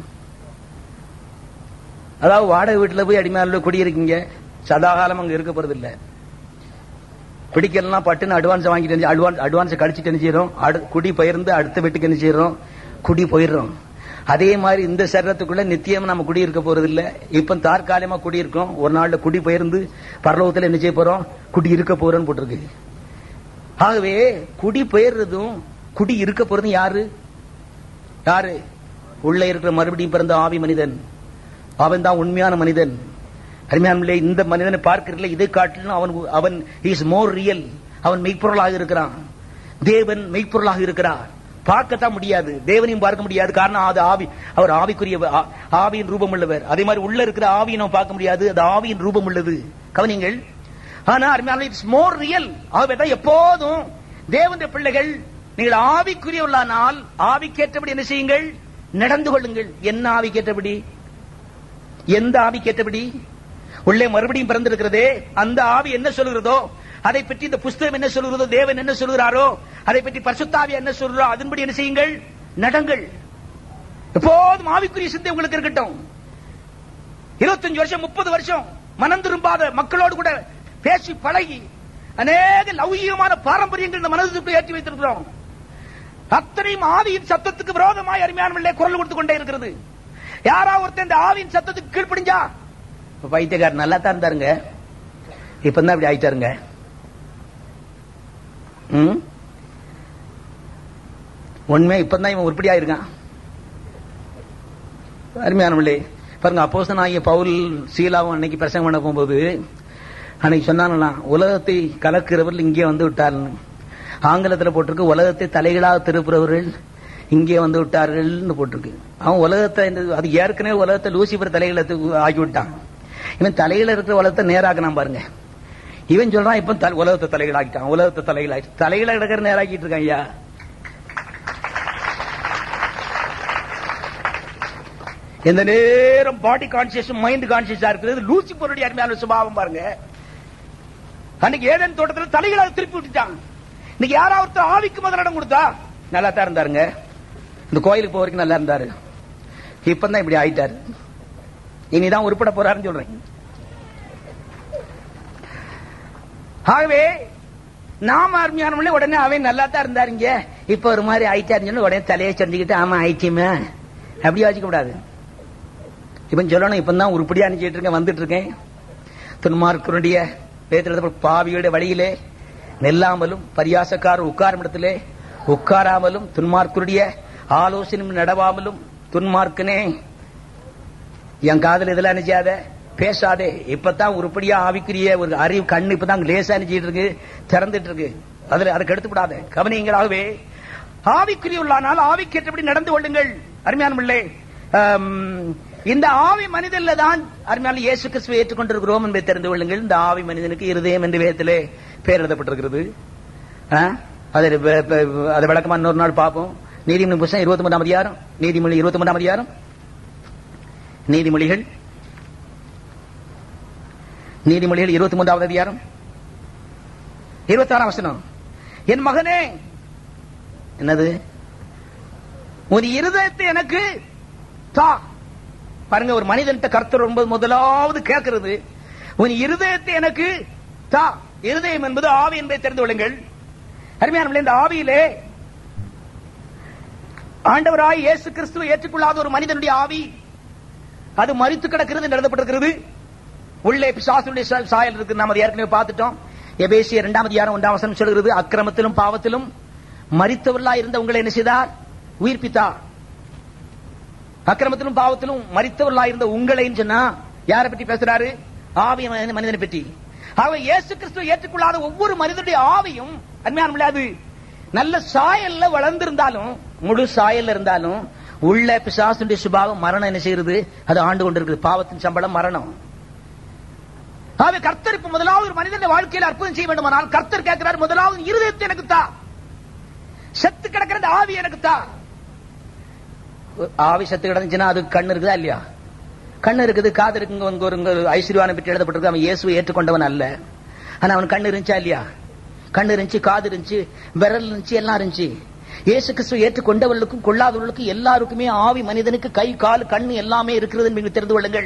அதாவது வாடகை வீட்டுல போய் அடிமையால குடியிருக்கீங்க சதாகாலம் அங்க இருக்க போறது இல்ல பிடிக்கலாம் பட்டுன்னு அட்வான்ஸ் வாங்கிட்டு அட்வான்ஸ் அட்வான்ஸ் கடிச்சிட்டு என்ன செய்யறோம் அடு- குடி பயிர்ந்து அடுத்த வீட்டுக்கு என்ன செய்யறோம் குடி போயிடுறோம் அதே மாதிரி இந்த சரீரத்துக்குள்ள நித்தியம் நம்ம குடியிருக்க போறது இல்ல இப்ப தற்காலிகமா குடியிருக்கோம் ஒரு நாள்ல குடி பயிர்ந்து பரலோகத்துல என்ன செய்ய போறோம் குடி இருக்க போறோம்னு போட்டிருக்கு ஆகவே குடி பெயர்றதும் குடி இருக்க போறதும் யாரு யாரு உள்ள இருக்கிற மறுபடியும் பிறந்த ஆவி மனிதன் அவன் தான் உண்மையான மனிதன் அருமையானே இந்த மனிதனை பார்க்கிறதுல இதை காட்டிலும் அவன் அவன் இஸ் மோர் ரியல் அவன் மெய்ப்பொருளாக இருக்கிறான் தேவன் மெய்ப்பொருளாக இருக்கிறார் பார்க்கத்தான் முடியாது தேவனையும் பார்க்க முடியாது காரணம் அது ஆவி அவர் ஆவிக்குரிய ஆ- ஆவியின் ரூபம் உள்ளவர் அதே மாதிரி உள்ள இருக்கிற ஆவியை நம்ம பார்க்க முடியாது அது ஆவியின் ரூபம் உள்ளது கவனிங்கள் ஆனா அருமையான இட்ஸ் மோர் ரியல் ஆகவே தான் எப்போதும் தேவனுடைய பிள்ளைகள் நீங்கள் ஆவிக்குரியவர்களானால் ஆவிக்கேற்றபடி என்ன செய்யுங்கள் நடந்து கொள்ளுங்கள் என்ன ஆவிக்கேற்றபடி எந்த ஆவி கேட்டபடி உள்ளே மறுபடியும் பிறந்திருக்கிறதே அந்த ஆவி என்ன சொல்கிறதோ அதை பற்றி இந்த புஸ்தகம் என்ன சொல்கிறதோ தேவன் என்ன சொல்கிறாரோ அதை பற்றி பரிசுத்தாவி என்ன சொல்கிறோ அதன்படி என்ன செய்யுங்கள் நடங்கள் எப்போதும் ஆவிக்குரிய சிந்தை உங்களுக்கு இருக்கட்டும் இருபத்தஞ்சு வருஷம் முப்பது வருஷம் மனம் திரும்பாத மக்களோடு கூட பேசி பழகி அநேக லௌகிகமான பாரம்பரியங்கள் இந்த மனதுக்குள் ஏற்றி வைத்திருக்கிறோம் அத்தனையும் ஆவியின் சத்தத்துக்கு விரோதமாய் அருமையான குரல் கொடுத்து கொண்டே இருக்கிறது யாரா ஒருத்தன் இந்த ஆவியின் சத்தத்துக்கு கீழ்ப்படிஞ்சா இப்ப பைத்தியக்காரர் நல்லா தான் இருந்தாருங்க இப்ப தான் இப்படி ஆயிட்டாருங்க ம்? உண்மை இப்பதான் இவன் உருப்படியா இருக்கான் அருமையானவர்களே பாருங்க அப்போஸ் ஆகிய பவுல் சீலாவும் அன்னைக்கு பிரசங்கம் பண்ண போகும்போது அன்னைக்கு சொன்னாங்களாம் உலகத்தை கலக்கிறவர்கள் இங்கே வந்து விட்டார்னு ஆங்கிலத்தில் போட்டிருக்கு உலகத்தை தலைகளாக திருப்புறவர்கள் இங்கே வந்து விட்டார்கள்னு போட்டிருக்கு அவன் உலகத்தை இந்த- அது ஏற்கனவே உலகத்தை லூசிபர் தலையில தூ- ஆக்கி விட்டான் இவன் தலையில இருக்கிற உலகத்தை நேராக்கினான் பாருங்க இவன் சொல்றான் இப்ப தல- உலகத்தை தலைகள் ஆக்கிட்டான் உலகத்தை தலைகள் ஆக்கி தலையில கிடக்கிற நேராக்கிட்டு இருக்கான் ஐயா எந்த நேரம் பாடி கான்சியஸ் மைண்ட் கான்சியஸா இருக்கிறது லூசிபருடைய அருமையான சுபாவம் பாருங்க அன்னைக்கு ஏதேன் தோட்டத்தில் தலைகளாக திருப்பி விட்டுட்டாங்க இன்னைக்கு யாராவது ஒருத்தர் ஆவிக்கு முதலிடம் கொடுத்தா நல்லா தான் இருந்தாருங்க இந்த கோயிலுக்கு போக வரைக்கும் நல்லா இருந்தாரு இப்பதான் இப்படி ஆயிட்டாரு இனிதான் உருப்பட போறாருன்னு சொல்றேன் ஆகவே நாம அருமையானவங்களே உடனே அவன் நல்லா தான் இருந்தாருங்க இப்ப ஒரு மாதிரி ஆயிட்டாருன்னு சொல்லி உடனே தலையை சொந்திக்கிட்டு ஆமா ஆயிடுச்சுமே அப்படி வச்சுக்க கூடாது இப்ப சொல்லணும் இப்பதான் உருப்படியா நினைச்சிட்டு இருக்கேன் வந்துட்டு இருக்கேன் துன்மார்க்கருடைய வேதத்தில் பாவியுடைய வழியிலே நெல்லாமலும் பரியாசக்காரர் உட்காரும் இடத்திலே உட்காராமலும் துன்மார்க்கருடைய ஆலோசனை நடவாமலும் துன்மார்க்கனே என் காதல் இதெல்லாம் நினைச்சாத பேசாதே இப்பதான் உருப்படியா ஆவிக்குரிய ஒரு அறிவு கண்ணு இப்பதான் லேசா நினைச்சிட்டு இருக்கு திறந்துட்டு இருக்கு அதுல அதை கெடுத்து விடாத கவனியங்களாகவே ஆவிக்குரிய உள்ளானால் ஆவிக்கேற்றபடி நடந்து கொள்ளுங்கள் அருமையான பிள்ளை ஆம், இந்த ஆவி மனிதன்ல தான் அருமையான இயேசு கிறிஸ்துவை ஏற்றுக்கொண்டிருக்கிறோம் என்பதை தெரிந்து கொள்ளுங்கள் இந்த ஆவி மனிதனுக்கு இருதயம் என்று வேதத்திலே பேர் எழுதப்பட்டிருக்கிறது ஆ? அதை வெ- வெ- அதை விளக்கமா இன்னொரு நாள் பார்ப்போம் நீதிமொழி புத்தகம் இருபத்தி மூணாம் அதிகாரம் நீதிமொழி இருபத்தி மூணாம் அதிகாரம் நீதிமொழிகள் நீதிமொழிகள் இருபத்தி மூன்றாவது அதிகாரம் இருபத்தி ஆறாம் வசனம் என் மகனே என்னது ஒரு இருதயத்தை எனக்கு தா பாருங்க ஒரு மனிதன்கிட்ட கர்த்தர் ரொம்ப முதலாவது கேட்கிறது உன் இருதயத்தை எனக்கு தா இருதயம் என்பது ஆவி என்பதை தெரிந்து கொள்ளுங்கள் அருமையான இந்த ஆவியிலே ஆண்டவராய் இயேசு கிறிஸ்துவை ஏற்றுக்கொள்ளாத ஒரு மனிதனுடைய ஆவி அது மறித்து கிடக்கிறது என்று எழுதப்பட்டிருக்கிறது உள்ளே பிசாசுடைய சா- சாயல் இருக்கு நாம் அதை ஏற்கனவே பார்த்துட்டோம் எபேசிய இரண்டாம் அதிகாரம் ஒன்றாம் வசனம் சொல்கிறது அக்கிரமத்திலும் பாவத்திலும் மறித்தவர்களா இருந்த உங்களை என்ன செய்தார் உயிர்ப்பித்தார் அக்கிரமத்திலும் பாவத்திலும் மறித்தவர்களா இருந்த உங்களைன்னு சொன்னா யாரை பற்றி பேசுறாரு ஆவி மனித- மனிதனை பற்றி ஆக இயேசு கிறிஸ்துவை ஏற்றுக்கொள்ளாத ஒவ்வொரு மனிதனுடைய ஆவியும் அருமையான அது நல்ல சாயல்ல வளர்ந்திருந்தாலும் முழு சாயல்ல இருந்தாலும் உள்ள பிசாசுடைய சுபாவம் மரணம் என்ன செய்யறது அது ஆண்டு கொண்டிருக்குது பாவத்தின் சம்பளம் மரணம் ஆகவே கர்த்தர் இப்ப முதலாவது ஒரு மனிதன் வாழ்க்கையில் அற்புதம் செய்ய வேண்டுமானால் கர்த்தர் கேட்கிறார் முதலாவது இருதயத்தை எனக்கு தா செத்து கிடக்கிற இந்த ஆவி எனக்கு தா ஆவி செத்து கிடந்துச்சுன்னா அது கண்ணு இருக்குதா இல்லையா கண்ணு இருக்குது காது இருக்குங்க உங்க ஒரு உங்க ஐஸ்வர்யானை பற்றி எழுதப்பட்டிருக்கு அவன் இயேசுவை ஏற்றுக்கொண்டவன் அல்ல ஆனா அவன் கண்ணு இருந்துச்சா இல்லையா கண்ணு இருந்துச்சு காது இருந்துச்சு விரல் இருந்துச்சு எல்லாம் இருந்துச்சு இயேசு கிறிஸ்துவை ஏற்றுக்கொண்டவர்களுக்கும் கொள்ளாதவர்களுக்கும் எல்லாருக்குமே ஆவி மனிதனுக்கு கை கால் கண்ணு எல்லாமே இருக்கிறது என்று தெரிந்து கொள்ளுங்கள்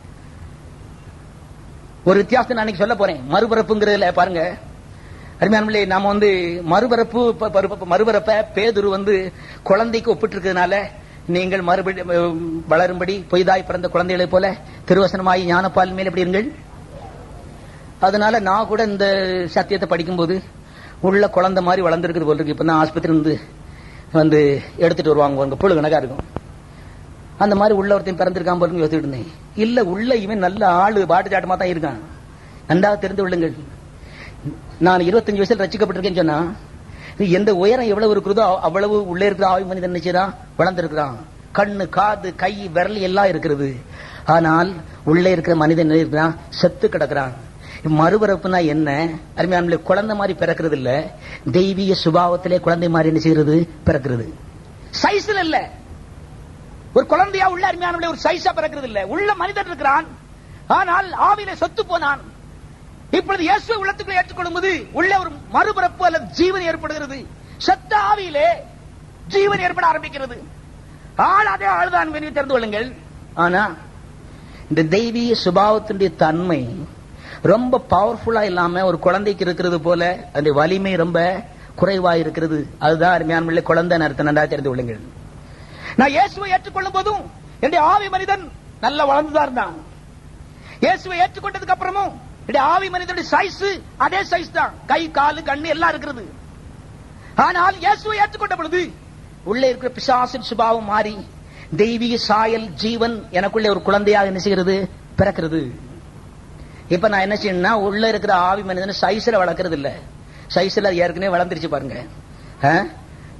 ஒரு வித்தியாசத்தை நான் இன்னைக்கு சொல்ல போறேன் மறுபிறப்புங்கிறதுல பாருங்க அருமையானே நாம வந்து மறுபிறப்பு ப- பரு- மறுபிறப்ப பேதுரு வந்து குழந்தைக்கு ஒப்பிட்டு இருக்கிறதுனால நீங்கள் மறுபடி அஹ், வளரும்படி பொய்தாய் பிறந்த குழந்தைகளைப் போல திருவசனமாகி ஞானப்பால் மேல் எப்படி இருங்கள் அதனால நான் கூட இந்த சத்தியத்தை படிக்கும்போது உள்ள குழந்தை மாதிரி வளர்ந்துருக்குது போல இருக்கு இப்ப தான் ஆஸ்பத்திரி வந்து வந்து எடுத்துட்டு வருவாங்க உங்க புழு கணக்கா இருக்கும் அந்த மாதிரி உள்ள ஒருத்தன் பிறந்திருக்கான் போல யோசிச்சுட்டு இருந்தேன் இல்ல உள்ள இவன் நல்ல ஆளு பாட்டு சாட்டமா தான் இருக்கான் நன்றாக தெரிந்து கொள்ளுங்கள் நான் இருபத்தஞ்சு வயசுல ரசிக்கப்பட்டிருக்கேன்னு சொன்னா இது எந்த உயரம் எவ்வளவு இருக்கிறதோ அவ்- அவ்வளவு உள்ளே இருக்கிற ஆவி மனிதன் நினைச்சுதான் வளர்ந்திருக்கிறான் கண்ணு காது கை விரல் எல்லாம் இருக்கிறது ஆனால் உள்ளே இருக்கிற மனிதன் என்ன இருக்கிறான் செத்து கிடக்குறான் மறுபிறப்புனா என்ன அருமையான குழந்தை மாதிரி பிறக்கிறது இல்ல தெய்வீக சுபாவத்திலே குழந்தை மாதிரி என்ன செய்யறது பிறக்கிறது சைஸ்ல இல்ல ஒரு குழந்தையா உள்ள அருமையான ஒரு சைஸா பிறக்கிறது இல்ல உள்ள மனிதன் இருக்கிறான் ஆனால் ஆவியில சொத்து போனான் இப்பொழுது இயேசுவை உள்ளத்துக்குள்ள ஏற்றுக்கொள்ளும் போது உள்ள ஒரு மறுபிறப்பு அல்லது ஜீவன் ஏற்படுகிறது சத்த ஆவியிலே ஜீவன் ஏற்பட ஆரம்பிக்கிறது ஆள் அதே ஆள்தான் என்று தெரிந்து கொள்ளுங்கள் ஆனா இந்த தெய்வீக சுபாவத்தினுடைய தன்மை ரொம்ப பவர்ஃபுல்லா இல்லாம ஒரு குழந்தைக்கு இருக்கிறது போல அந்த வலிமை ரொம்ப குறைவா இருக்கிறது அதுதான் அருமையான குழந்தை அர்த்தம் நன்றா தெரிந்து கொள்ளுங்கள் நான் இயேசுவை ஏற்றுக்கொள்ளும் போதும் என்னுடைய ஆவி மனிதன் நல்ல வளர்ந்துதான் இருந்தான் இயேசுவை ஏற்றுக்கொண்டதுக்கு அப்புறமும் என்னுடைய ஆவி மனிதனுடைய சைஸ் அதே சைஸ் தான் கை காலு கண்ணு எல்லாம் இருக்கிறது ஆனால் இயேசுவை ஏற்றுக்கொண்ட பொழுது உள்ளே இருக்கிற பிசாசின் சுபாவம் மாறி தெய்வீக சாயல் ஜீவன் எனக்குள்ளே ஒரு குழந்தையாக என்ன செய்கிறது பிறக்கிறது இப்ப நான் என்ன செய்யணும்னா உள்ள இருக்கிற ஆவி மனிதனை சைஸ்ல வளர்க்கறது இல்ல சைஸ்ல ஏற்கனவே வளர்ந்துருச்சு பாருங்க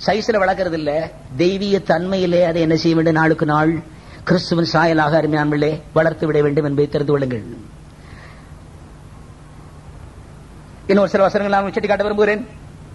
சைஸ்ல வளர்க்கறது இல்ல தெய்வீக தன்மையிலே அதை என்ன செய்ய வேண்டும் நாளுக்கு நாள் கிறிஸ்துவின் சாயலாக அருமையான்களே வளர்த்து விட வேண்டும் என்பதை தெரிந்து கொள்ளுங்கள் இன்னொரு சில வசனங்கள் நான் உச்சட்டி காட்ட விரும்புகிறேன்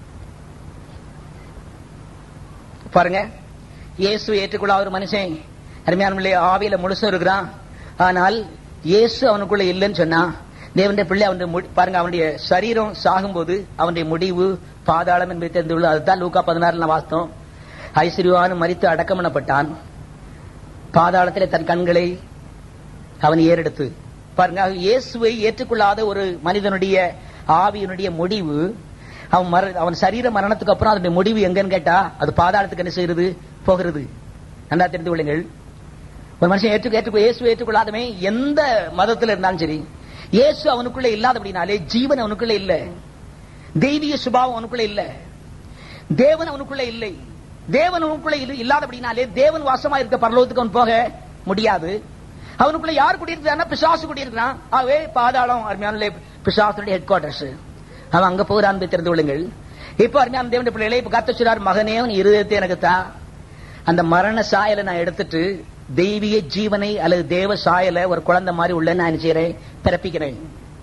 பாருங்க இயேசு ஏற்றுக்கொள்ளாத ஒரு மனுஷன் அருமையானவர்களே ஆவியில முழுசும் இருக்கிறான் ஆனால் இயேசு அவனுக்குள்ள இல்லைன்னு சொன்னா தேவனுடைய பிள்ளை அவனுடைய முடி- பாருங்க அவனுடைய சரீரம் சாகும்போது அவனுடைய முடிவு பாதாளம் என்பதை தெரிந்து கொள்ள அதுதான் லூக்கா பதினாறுல வாஸ்தவம் ஐஸ்வர்யவான் மரித்து அடக்கம் பண்ணப்பட்டான் பாதாளத்திலே தன் கண்களை அவன் ஏறெடுத்து பாருங்க அது இயேசுவை ஏற்றுக்கொள்ளாத ஒரு மனிதனுடைய ஆவியினுடைய முடிவு அவன் மர அவன் சரீர மரணத்துக்கு அப்புறம் அதனுடைய முடிவு எங்கன்னு கேட்டா அது பாதாளத்துக்கு என்ன செய்யறது போகிறது நல்லா தெரிந்து கொள்ளுங்கள் ஒரு மனுஷன் ஏற்று ஏற்றுக்கொள்ள இயேசு ஏற்றுக்கொள்ளாதவன் எந்த மதத்துல இருந்தாலும் சரி இயேசு அவனுக்குள்ள இல்லாதபடினாலே ஜீவன் அவனுக்குள்ள இல்ல தெய்வீக சுபாவம் அவனுக்குள்ள இல்ல தேவன் அவனுக்குள்ள இல்லை தேவன் அவனுக்குள்ள இல்ல- இல்லாதபடினாலே தேவன் வாசமா இருக்க பரலோகத்துக்கு அவன் போக முடியாது அவனுக்குள்ள யார் குடியிருக்கிறான்னா பிசாசு குடியிருக்கிறான் ஆகவே பாதாளம் அருமையான பிசாசுடைய ஹெட் குவார்டர்ஸ் அவன் அங்க போகிறான் என்பதை தெரிந்து கொள்ளுங்கள் இப்ப அருமையான தேவனுடைய பிள்ளைகளை இப்ப கத்த சொல்றார் மகனே உன் இருதயத்தை எனக்கு தா அந்த மரண சாயலை நான் எடுத்துட்டு தெய்வீக ஜீவனை அல்லது தேவ சாயலை ஒரு குழந்தை மாதிரி உள்ள நான் என்ன செய்யறேன் பிறப்பிக்கிறேன்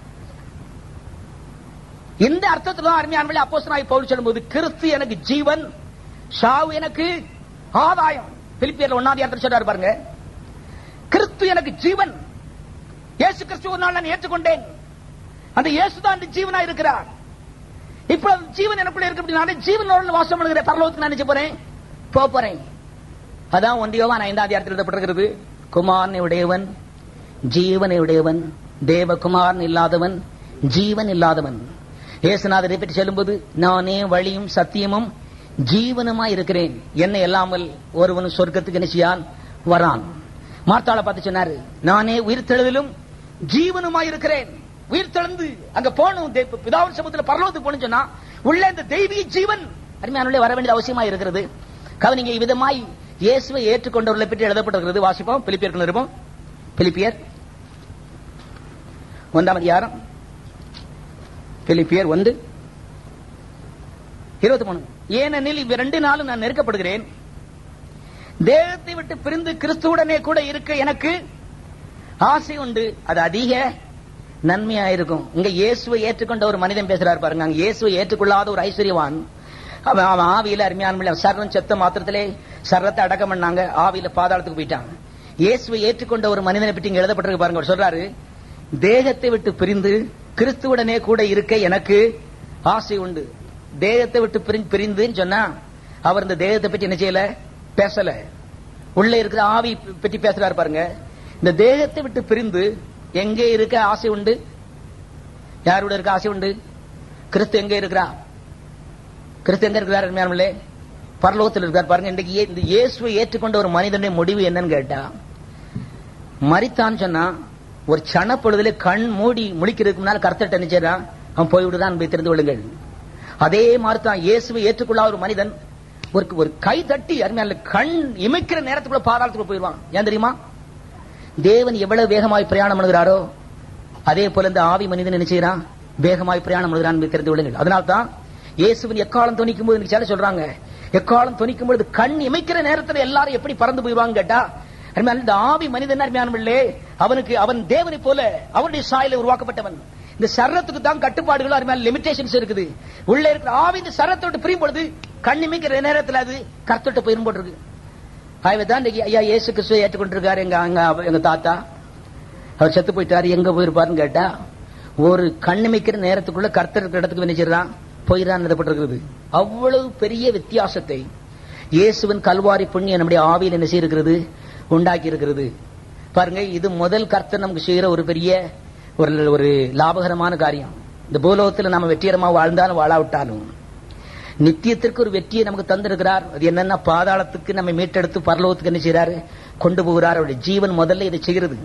இந்த அர்த்தத்துல தான் அருமையான அப்போஸ்தலனாகிய பவுல் சொல்லும்போது கிறிஸ்து எனக்கு ஜீவன் சாவு எனக்கு ஆதாயம் பிலிப்பியர்ல ஒன்னாவது இடத்துல சொல்றாரு பாருங்க கிறிஸ்து எனக்கு ஜீவன் இயேசு கிறிஸ்து ஒரு நாள் நான் ஏற்றுக்கொண்டேன் அந்த இயேசு தான் அந்த ஜீவனா இருக்கிறார் இப்ப அந்த ஜீவன் எனக்குள்ள இருக்கு அப்படின்னா ஜீவனோட வாசம் பண்ணுகிற பரலோகத்துக்கு நான் நினைச்சு போறேன் போக போறேன் அதான் ஒன்றியோவான் ஐந்தாவது இடத்தில் எழுதப்பட்டிருக்கிறது குமாரனை உடையவன் ஜீவனை உடையவன் தேவகுமாரன் இல்லாதவன் ஜீவன் இல்லாதவன் இயேசுநாதரை பற்றி சொல்லும்போது நானே வழியும் சத்தியமும் ஜீவனுமாய் இருக்கிறேன் என்னை இல்லாமல் ஒருவன் சொர்க்கத்துக்கு நிச்சயான் வரான் மார்த்தாளை பார்த்து சொன்னாரு நானே உயிர்த்தெழுதலும் ஜீவனுமாய் இருக்கிறேன் உயிர்த்தெழுந்து அங்க போகணும் தே- பிதாவின் சமூகத்தில் பரலோகத்துக்கு போகணும்னு சொன்னா உள்ள இந்த தெய்வீக ஜீவன் அருமையானுள்ளே வர வேண்டியது அவசியமா இருக்கிறது கவனிங்க இவ்விதமாய் இயேசுவை ஏற்றுக்கொண்டவர்களை பற்றி எழுதப்பட்டிருக்கிறது வாசிப்போம் பிலிப்பியர் நிருபம் பிலிப்பியர் ஒன்றாம் அதிகாரம் பிலிப்பியர் ஒன்று இருபத்தி மூணு ஏனெனில் இவ் ரெண்டு நாளும் நான் நெருக்கப்படுகிறேன் தேகத்தை விட்டு பிரிந்து கிறிஸ்துவுடனே கூட இருக்க எனக்கு ஆசை உண்டு அது அதிக நன்மையா இருக்கும் இங்க இயேசுவை ஏற்றுக்கொண்ட ஒரு மனிதன் பேசுறாரு பாருங்க அங்க இயேசுவை ஏற்றுக்கொள்ளாத ஒரு ஐஸ்வர்யவான் அவன் அவன் ஆவியில அருமையான சரணம் செத்த மாத்திரத்திலே சரத்தை அடக்கம் பண்ணாங்க ஆவியில பாதாளத்துக்கு போயிட்டாங்க இயேசுவை ஏற்றுக்கொண்ட ஒரு மனிதனை பற்றி இங்க எழுதப்பட்டிருக்கு பாருங்க அவர் சொல்றாரு தேகத்தை விட்டு பிரிந்து கிறிஸ்துவுடனே கூட இருக்க எனக்கு ஆசை உண்டு தேகத்தை விட்டு பிரி- பிரிந்துன்னு சொன்னா அவர் இந்த தேகத்தை பற்றி என்ன செய்யல பேசல உள்ள இருக்கிற ஆவி பற்றி பேசுறாரு பாருங்க இந்த தேகத்தை விட்டு பிரிந்து எங்கே இருக்க ஆசை உண்டு யாரோட இருக்க ஆசை உண்டு கிறிஸ்து எங்க இருக்கிறா கிறிஸ்து எங்க இருக்கிறார் அருமையானவர்களே பரலோகத்தில் இருக்கார் பாருங்க இன்றைக்கு ஏ- இந்த இயேசுவை ஏற்றுக்கொண்ட ஒரு மனிதனுடைய முடிவு என்னன்னு கேட்டா மரித்தான்னு சொன்னா ஒரு சன பொழுதுல கண் மூடி முழிக்கிறதுக்கு முன்னால் கருத்தட்ட நினைச்சான் அவன் போய்விடுதான் என்பதை தெரிந்து கொள்ளுங்கள் அதே மாதிரி தான் இயேசுவை ஏற்றுக்கொள்ளாத ஒரு மனிதன் ஒரு ஒரு கை தட்டி அருமையான கண் இமைக்கிற நேரத்துக்குள்ள பாதாளத்துக்குள்ள போயிடுவான் ஏன் தெரியுமா தேவன் எவ்வளவு வேகமாய் பிரயாணம் பண்ணுகிறாரோ அதே போல இந்த ஆவி மனிதன் என்ன செய்யறான் வேகமாய் பிரயாணம் பண்ணுகிறான் என்பதை தெரிந்து கொள்ளுங்கள் அதனால தான் இயேசுவின் எக்காலம் துணிக்கும் போது இன்னைக்கு சிலர் சொல்றாங்க எக்காலம் துணிக்கும் பொழுது கண் இமைக்கிற நேரத்துல எல்லாரும் எப்படி பறந்து போயிடுவாங்க கேட்டா அருமையான இந்த ஆவி மனிதன் அருமையானவர்களே அவனுக்கு அவன் தேவனை போல அவனுடைய சாயல உருவாக்கப்பட்டவன் இந்த சரத்துக்கு தான் கட்டுப்பாடுகள் அருமையான லிமிடேஷன்ஸ் இருக்குது உள்ள இருக்கிற ஆவி இந்த சரத்தை விட்டு பிரியும் பொழுது கண் இமைக்கிற நேரத்துல அது கருத்தொட்டு போயிரும் போட்டிருக்கு ஆகவே தான் இன்னைக்கு ஐயா இயேசு கிறிஸ்துவை ஏற்றுக்கொண்டிருக்காரு எங்க அங்க எங்க தாத்தா அவர் செத்து போயிட்டாரு எங்க போயிருப்பாருன்னு கேட்டா ஒரு கண்ணிமைக்கிற நேரத்துக்குள்ள கர்த்தர் இருக்கிற இடத்துக்கு நினைச்சிடறான் போயிடான் எழுதப்பட்டிருக்கிறது அவ்வளவு பெரிய வித்தியாசத்தை இயேசுவின் கல்வாரி புண்ணியம் நம்முடைய ஆவியில் என்ன செய்திருக்கிறது உண்டாக்கி இருக்கிறது பாருங்க இது முதல் கர்த்தர் நமக்கு செய்யற ஒரு பெரிய ஒரு ஒரு லாபகரமான காரியம் இந்த பூலோகத்துல நம்ம வெற்றிகரமா வாழ்ந்தாலும் வாழாவிட்டாலும் நித்தியத்திற்கு ஒரு வெற்றியை நமக்கு தந்திருக்கிறார் அது என்னன்னா பாதாளத்துக்கு நம்ம மீட்டெடுத்து பரலோகத்துக்கு என்ன செய்யறாரு கொண்டு போகிறார் அவருடைய ஜீவன் முதல்ல இதை செய்கிறது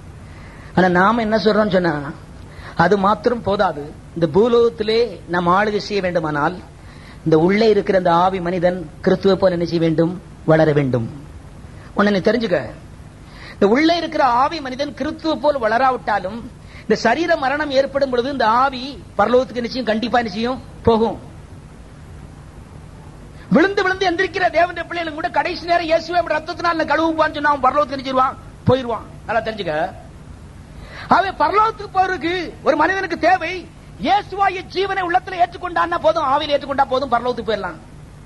ஆனா நாம என்ன சொல்றோம் சொன்னா அது மாத்திரம் போதாது இந்த பூலோகத்திலே நாம் ஆளுகை செய்ய வேண்டுமானால் இந்த உள்ளே இருக்கிற அந்த ஆவி மனிதன் கிறிஸ்துவை போல என்ன செய்ய வேண்டும் வளர வேண்டும் ஒன்னு நீ தெரிஞ்சுக்க இந்த உள்ளே இருக்கிற ஆவி மனிதன் கிறிஸ்துவ போல் வளராவிட்டாலும் இந்த சரீர மரணம் ஏற்படும் பொழுது இந்த ஆவி பரலோகத்துக்கு நிச்சயம் கண்டிப்பா நிச்சயம் போகும் விழுந்து விழுந்து எந்திரிக்கிற தேவனுடைய பிள்ளைகளும் கூட கடைசி நேரம் இயேசுவே இப்படி ரத்தத்தினால கழுவுப்பான்னு சொன்னா அவன் பரலோகத்துக்கு நினைச்சிருவான் போயிருவான் நல்லா தெரிஞ்சுக்க அவன் பரலோகத்துக்கு போறதுக்கு ஒரு மனிதனுக்கு தேவை இயேசுவாய ஜீவனை உள்ளத்துல ஏற்றுக்கொண்டான்னா போதும் ஆவியில் ஏற்றுக்கொண்டா போதும் பரலோகத்துக்கு போயிடலாம்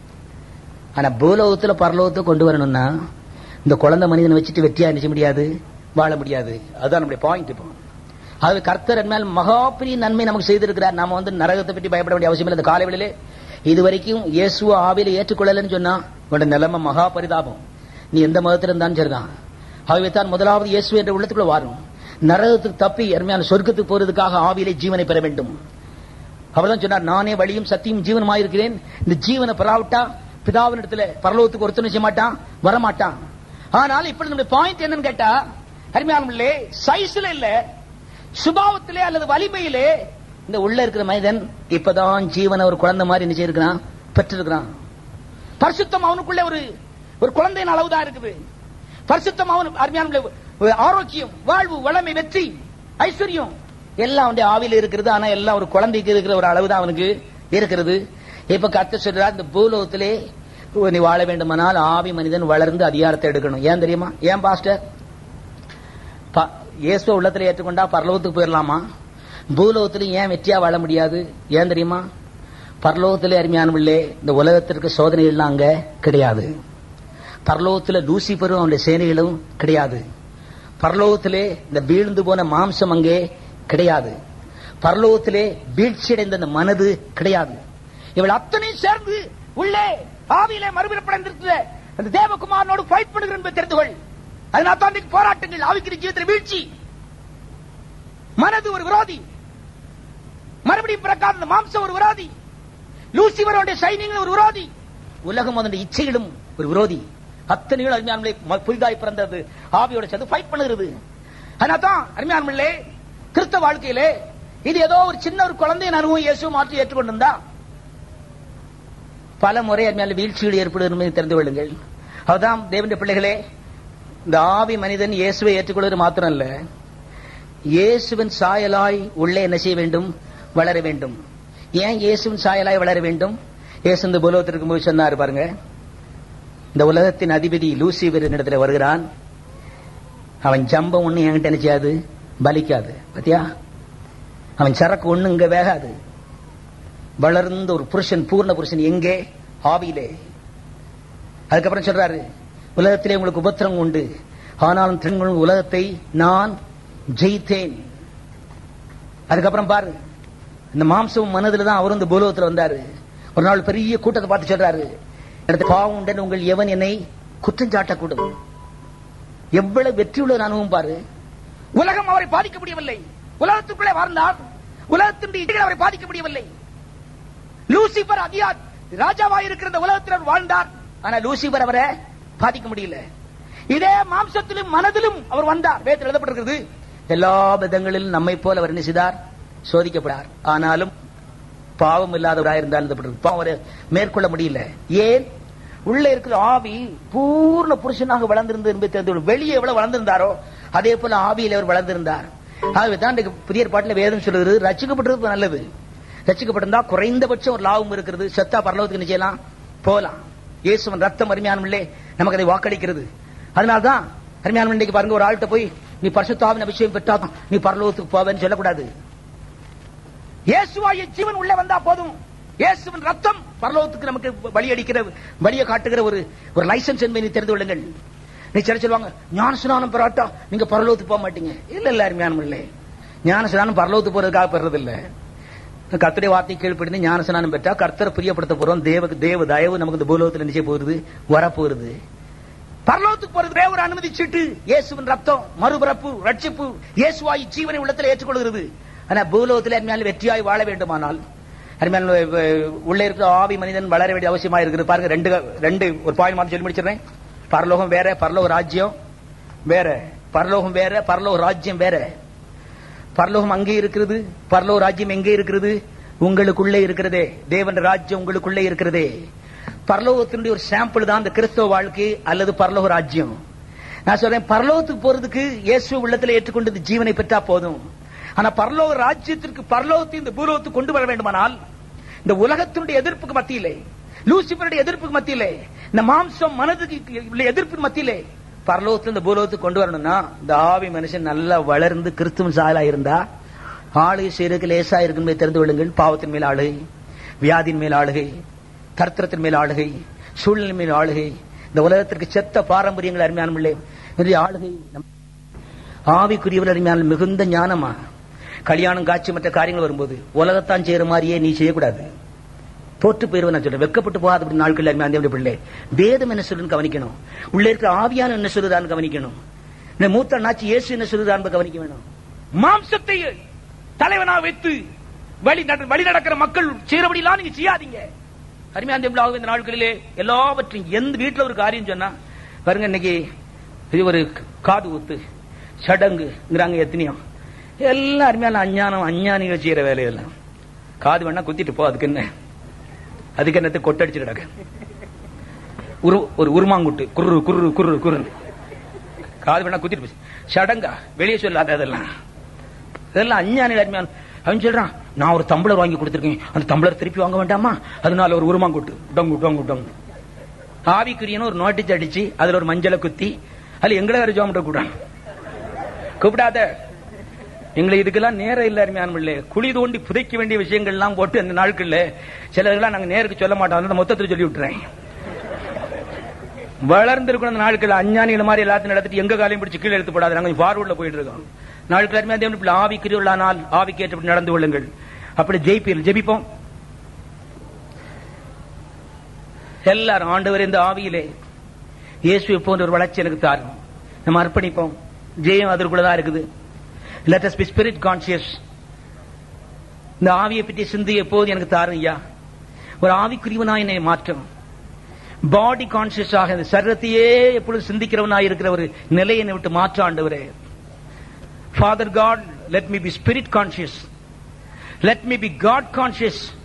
ஆனா பூலோகத்துல பரலோகத்துக்கு கொண்டு வரணும்னா இந்த குழந்தை மனிதனை வச்சுட்டு வெற்றியா நினைச்ச முடியாது வாழ முடியாது அதுதான் நம்முடைய பாயிண்ட் இப்போ அது கர்த்தர் மேல் மகாபிரிய நன்மை நமக்கு செய்திருக்கிறார் நாம வந்து நரகத்தை பற்றி பயப்பட வேண்டிய அவசியம் இல்லை இந்த காலைவெளியிலே இதுவரைக்கும் இயேசுவ ஆவியில ஏற்றுக்கொள்ளலன்னு சொன்னா உன்னோட நிலைமை மகா பரிதாபம் நீ எந்த மதத்தில் இருந்தாலும் சரிதான் ஆகவே தான் முதலாவது இயேசு என்ற உள்ளத்துக்குள்ள வாரும் நரகத்துக்கு தப்பி அருமையான சொர்க்கத்துக்கு போறதுக்காக ஆவியிலே ஜீவனை பெற வேண்டும் அவர்தான் சொன்னார் நானே வழியும் சத்தியும் ஜீவனமாய் இருக்கிறேன் இந்த ஜீவனை பெறாவிட்டா பிதாவினிடத்துல பரலோகத்துக்கு ஒருத்தர் செய்ய மாட்டான் வரமாட்டான் ஆனால் இப்ப நம்முடைய பாயிண்ட் என்னன்னு கேட்டா அருமையானே சைஸ்ல இல்ல சுபாவத்திலே அல்லது வலிமையிலே இந்த உள்ள இருக்கிற மனிதன் இப்பதான் ஜீவனை ஒரு குழந்தை மாதிரி என்ன செய்யிருக்கிறான் பெற்றிருக்கிறான் பரிசுத்தம் அவனுக்குள்ள ஒரு ஒரு குழந்தையின் அளவுதான் இருக்குது பரிசுத்தம் அவன் அருமையான ஒரு ஆரோக்கியம் வாழ்வு வளமை வெற்றி ஐஸ்வர்யம் எல்லாம் அவனுடைய ஆவியில் இருக்கிறது ஆனா எல்லாம் ஒரு குழந்தைக்கு இருக்கிற ஒரு அளவுதான் அவனுக்கு இருக்கிறது இப்ப கத்த சொல்றார் இந்த பூலோகத்திலே நீ வாழ வேண்டுமானால் ஆவி மனிதன் வளர்ந்து அதிகாரத்தை எடுக்கணும் ஏன் தெரியுமா ஏன் பாஸ்டர் ப- இயேசுவ உள்ளத்துல ஏற்றுக்கொண்டா பரலோகத்துக்கு போயிடலாமா பூலோகத்துல ஏன் வெற்றியா வாழ முடியாது ஏன் தெரியுமா பரலோகத்திலே அருமையானவில்லே இந்த உலகத்திற்கு சோதனைகள்லாம் அங்க கிடையாது பரலோகத்துல லூசிபரும் அவனுடைய சேனைகளும் கிடையாது பரலோகத்திலே இந்த வீழ்ந்து போன மாம்சம் அங்கே கிடையாது பரலோகத்திலே வீழ்ச்சியடைந்த அந்த மனது கிடையாது இவள் அத்தனையும் சேர்ந்து உள்ளே ஆவியிலே மறுபிறப்படைந்திருக்கிற அந்த தேவகுமாரனோடு ஃபைட் பண்ணுகிறேன் என்பதை தெரிந்து கொள் அதனால தான் இன்றைக்கு போராட்டங்கள் ஆவிக்கிற ஜீவிதத்தில் வீழ்ச்சி மனது ஒரு விரோதி மறுபடியும் பிறக்காத அந்த மாம்சம் ஒரு விரோதி லூசிபரோட சைனிங் ஒரு விரோதி உலகம் அதனுடைய இச்சைகளும் ஒரு விரோதி அத்தனைகள் அருமையானே புதிதாய் பிறந்தது ஆவியோட சேர்ந்து ஃபைட் பண்ணுகிறது அதனால தான் அருமையானே கிறிஸ்தவ வாழ்க்கையிலே இது ஏதோ ஒரு சின்ன ஒரு குழந்தையின் அனுபவம் இயேசு மாற்றி ஏற்றுக்கொண்டிருந்தா பல முறை அருமையான வீழ்ச்சிகள் ஏற்படும் என்பதை தெரிந்து கொள்ளுங்கள் அதுதான் தேவனுடைய பிள்ளைகளே இந்த ஆவி மனிதன் இயேசுவை ஏற்றுக்கொள்வது மாத்திரம் அல்ல இயேசுவின் சாயலாய் உள்ளே என்ன செய்ய வேண்டும் வளர வேண்டும் ஏன் இயேசுவின் சாயலாய் வளர வேண்டும் இயேசு இந்த புலோகத்திற்கு போய் சொன்னாரு பாருங்க இந்த உலகத்தின் அதிபதி லூசிபரின் இடத்துல வருகிறான் அவன் ஜம்பம் ஒண்ணு என்கிட்ட என்ன செய்யாது பலிக்காது பாத்தியா அவன் சரக்கு ஒண்ணு இங்க வேகாது வளர்ந்த ஒரு புருஷன் பூர்ண புருஷன் எங்கே ஆவியிலே அதுக்கப்புறம் சொல்றாரு உலகத்திலே உங்களுக்கு உபத்திரம் உண்டு ஆனாலும் திருங்கள் உலகத்தை நான் ஜெயித்தேன் அதுக்கப்புறம் பாரு இந்த மாம்சம் மனதுல தான் அவர் இந்த பூலோகத்துல வந்தாரு ஒரு நாள் பெரிய கூட்டத்தை பார்த்து சொல்றாரு எனக்கு பாவம் உண்டு உங்கள் எவன் என்னை குற்றம் சாட்டக்கூடும் எவ்வளவு வெற்றியுள்ள அனுபவம் பாரு உலகம் அவரை பாதிக்க முடியவில்லை உலகத்துக்குள்ளே வாழ்ந்தார் உலகத்தினுடைய இடிகள் அவரை பாதிக்க முடியவில்லை லூசிபர் அதியா ராஜாவா இருக்கிற இந்த உலகத்தில் அவர் வாழ்ந்தார் ஆனா லூசிபர் அவரை பாதிக்க முடியல இதே மாம்சத்திலும் மனதிலும் அவர் வந்தார் வேதத்தில் எழுதப்பட்டிருக்கிறது எல்லா விதங்களிலும் நம்மை போல அவர் என்ன செய்தார் சோதிக்கப்படார் ஆனாலும் பாவம் இல்லாதவராக இருந்தால் எழுதப்பட்டிருக்கு பாவம் அவரை மேற்கொள்ள முடியல ஏன் உள்ள இருக்கிற ஆவி பூர்ண புருஷனாக வளர்ந்திருந்தது என்பதை தெரிந்து கொள். வெளியே எவ்வளவு வளர்ந்திருந்தாரோ அதே போல ஆவியில் அவர் வளர்ந்திருந்தார் ஆகவே தான் இன்றைக்கு புதிய பாட்டில் வேதம் சொல்லுகிறது ரச்சிக்கப்பட்டிருப்பது நல்லது ரச்சிக்கப்பட்டிருந்தா குறைந்தபட்சம் ஒரு லாபம் இருக்கிறது செத்தா பரலோகத்துக்கு நிச்சயலாம் போலாம் இயேசுவன் ரத்தம் அருமையானமில்லே நமக்கு அதை வாக்களிக்கிறது அதனால்தான் அருமையான இன்னைக்கு பாருங்க ஒரு ஆள்கிட்ட போய் நீ பரிசுத்தாவின் அபிஷேகம் பெற்றாதான் நீ பரலோகத்துக்கு போவேன்னு சொல்லக்கூடாது இயேசுவாய ஜீவன் உள்ளே வந்தா போதும் இயேசுவின் ரத்தம் பரலோகத்துக்கு நமக்கு வழி அடிக்கிற வழியை காட்டுகிற ஒரு ஒரு லைசன்ஸ் என்பதை நீ தெரிந்து கொள்ளுங்கள் நீ சில சொல்லுவாங்க ஞான ஸ்நானம் பெறாட்டா நீங்க பரலோகத்துக்கு போக மாட்டீங்க இல்ல இல்ல அருமையான இல்லை ஞான ஸ்நானம் பரலோகத்துக்கு போறதுக்காக பெறது இல்ல கர்த்தருடைய வார்த்தை கீழ்ப்படிந்து ஞான ஸ்நானம் பெற்றா கர்த்தரை பிரியப்படுத்த போறோம் தேவ தேவ தயவு நமக்கு இந்த பூலோகத்தில் நிச்சயம் போகுது வரப்போகுது பரலோகத்துக்கு போறது ஒரு அனுமதி சீட்டு இயேசுவின் ரத்தம் மறுபிறப்பு ரட்சிப்பு இயேசுவாய் ஜீவனை உள்ளத்தில் ஏற்றுக்கொள்கிறது ஆனா பூலோகத்தில் அருமையான வெற்றியாய் வாழ வேண்டுமானால் அருமையான உள்ளே இருக்கிற ஆவி மனிதன் வளர வேண்டிய அவசியமா இருக்குது பாருங்க ரெண்டு ரெண்டு ஒரு பாயிண்ட் மாதிரி சொல்லி முடிச்சிடுறேன் பரலோகம் வேற பரலோக ராஜ்யம் வேற பரலோகம் வேற பரலோக ராஜ்யம் வேற பரலோகம் அங்கே இருக்கிறது பரலோக ராஜ்யம் எங்கே இருக்கிறது உங்களுக்குள்ளே இருக்கிறதே தேவன் ராஜ்யம் உங்களுக்குள்ளே இருக்கிறதே பரலோகத்தினுடைய ஒரு சாம்பிள் தான் இந்த கிறிஸ்தவ வாழ்க்கை அல்லது பரலோக ராஜ்யம் நான் சொல்றேன் பரலோகத்துக்கு போறதுக்கு இயேசு உள்ளத்துல ஏற்றுக்கொண்டு இந்த ஜீவனை பெற்றா போதும் ஆனா பரலோக ராஜ்யத்திற்கு பரலோகத்தை இந்த பூலோகத்துக்கு கொண்டு வர வேண்டுமானால் இந்த உலகத்தினுடைய எதிர்ப்புக்கு மத்தியிலே லூசிபருடைய எதிர்ப்புக்கு மத்தியிலே இந்த மாம்சம் மனதுக்கு உள்ள எதிர்ப்பு மத்தியிலே பரலோகத்துல இந்த பூலோகத்துக்கு கொண்டு வரணும்னா இந்த ஆவி மனுஷன் நல்லா வளர்ந்து கிறிஸ்துவ சாயலா இருந்தா ஆளுகை செய்யறதுக்கு லேசா இருக்குமே தெரிந்து கொள்ளுங்கள் பாவத்தின் மேல் ஆளுகை வியாதியின் மேல் ஆளுகை தர்த்திரத்தின் மேல் ஆளுகை சூழ்நிலை மேல் ஆளுகை இந்த உலகத்திற்கு செத்த பாரம்பரியங்கள் அருமையான பிள்ளை நிறைய ஆளுகை நம் ஆவிக்குரியவர் அருமையான மிகுந்த ஞானமா கல்யாணம் காட்சி மற்ற காரியங்கள் வரும்போது உலகத்தான் செய்யற மாதிரியே நீ செய்யக்கூடாது தோற்று போயிருவ நான் சொல்றேன் வெக்கப்பட்டு போகாத அப்படி நாட்கள் அருமையான தேவனுடைய பிள்ளை வேதம் என்ன சொல்லுன்னு கவனிக்கணும் உள்ளே இருக்கிற ஆவியான என்ன சொல்லுதான்னு கவனிக்கணும் இந்த மூத்த நாச்சி இயேசு என்ன சொல்லுதான்னு கவனிக்க வேணும் மாம்சத்தை தலைவனா வைத்து வழி நட- வழி நடக்கிற மக்கள் செய்யறபடிலாம் நீங்க செய்யாதீங்க அருமையான தேவனாக இந்த நாட்களிலே எல்லாவற்றையும் எந்த வீட்டுல ஒரு காரியம் சொன்னா பாருங்க இன்னைக்கு இது ஒரு காது ஊத்து சடங்குங்கிறாங்க எத்தனையோ எல்லாம் அருமையான அஞ்ஞானம் அஞ்ஞானிகள் செய்யற வேலையெல்லாம் காது வேணா குத்திட்டு போ அதுக்கு என்ன அதுக்கு என்னத்தை கொட்டடிச்சு கிடக்கு உரு ஒரு உருமாங்குட்டு குரு குரு குரு குரு காது வேணா குத்திட்டு போச்சு சடங்கா வெளியே சொல்லாத அதெல்லாம் இதெல்லாம் அஞ்ஞானிகள் அருமையான அவன் சொல்றான் நான் ஒரு தம்பளர் வாங்கி கொடுத்திருக்கேன் அந்த தம்பளர் திருப்பி வாங்க வேண்டாமா அதனால ஒரு உருமாங்குட்டு டொங்கு டொங்கு டொங்கு ஆவிக்குரியன்னு ஒரு நோட்டீஸ் அடிச்சு அதுல ஒரு மஞ்சளை குத்தி அதுல எங்களை வேற ஜோம் கூடாது கூப்பிடாத எங்களுக்கு இதுக்கெல்லாம் நேரம் இல்ல அருமையான இல்லை குழி தோண்டி புதைக்க வேண்டிய விஷயங்கள் எல்லாம் போட்டு அந்த நாட்கள்ல சிலதெல்லாம் நாங்க நேருக்கு சொல்ல மாட்டோம் அதனால மொத்தத்தில் சொல்லி விட்டுறேன் வளர்ந்திருக்கிற அந்த நாட்கள் அஞ்ஞானிகள் மாதிரி எல்லாத்தையும் நடத்திட்டு எங்க காலையும் பிடிச்சு கீழே எடுத்து போடாது நாங்க ஃபார்வர்ட்ல போயிட்டு இருக்கோம் நாட்கள் அருமையான தேவன் இப்படி ஆவிக்குரியவர்களானால் ஆவிக்கு ஏற்றபடி நடந்து கொள்ளுங்கள் அப்படி ஜெயிப்பீர்கள் ஜெபிப்போம் எல்லாரும் ஆண்டவர் இந்த ஆவியிலே இயேசுவை போன்ற ஒரு வளர்ச்சி எனக்கு தாரும் நம்ம அர்ப்பணிப்போம் ஜெயம் அதற்குள்ளதான் இருக்குது let us be spirit conscious இந்த ஆவியை பற்றி சிந்தி எப்போது எனக்கு தாரும் ஐயா ஒரு ஆவிக்குரியவனா என்னை மாற்றும் பாடி கான்சியஸ் ஆக இந்த சரீரத்தையே எப்பொழுது சிந்திக்கிறவனா இருக்கிற ஒரு நிலையை என்னை விட்டு மாற்ற ஆண்டவரே father God let me be spirit conscious let me be God conscious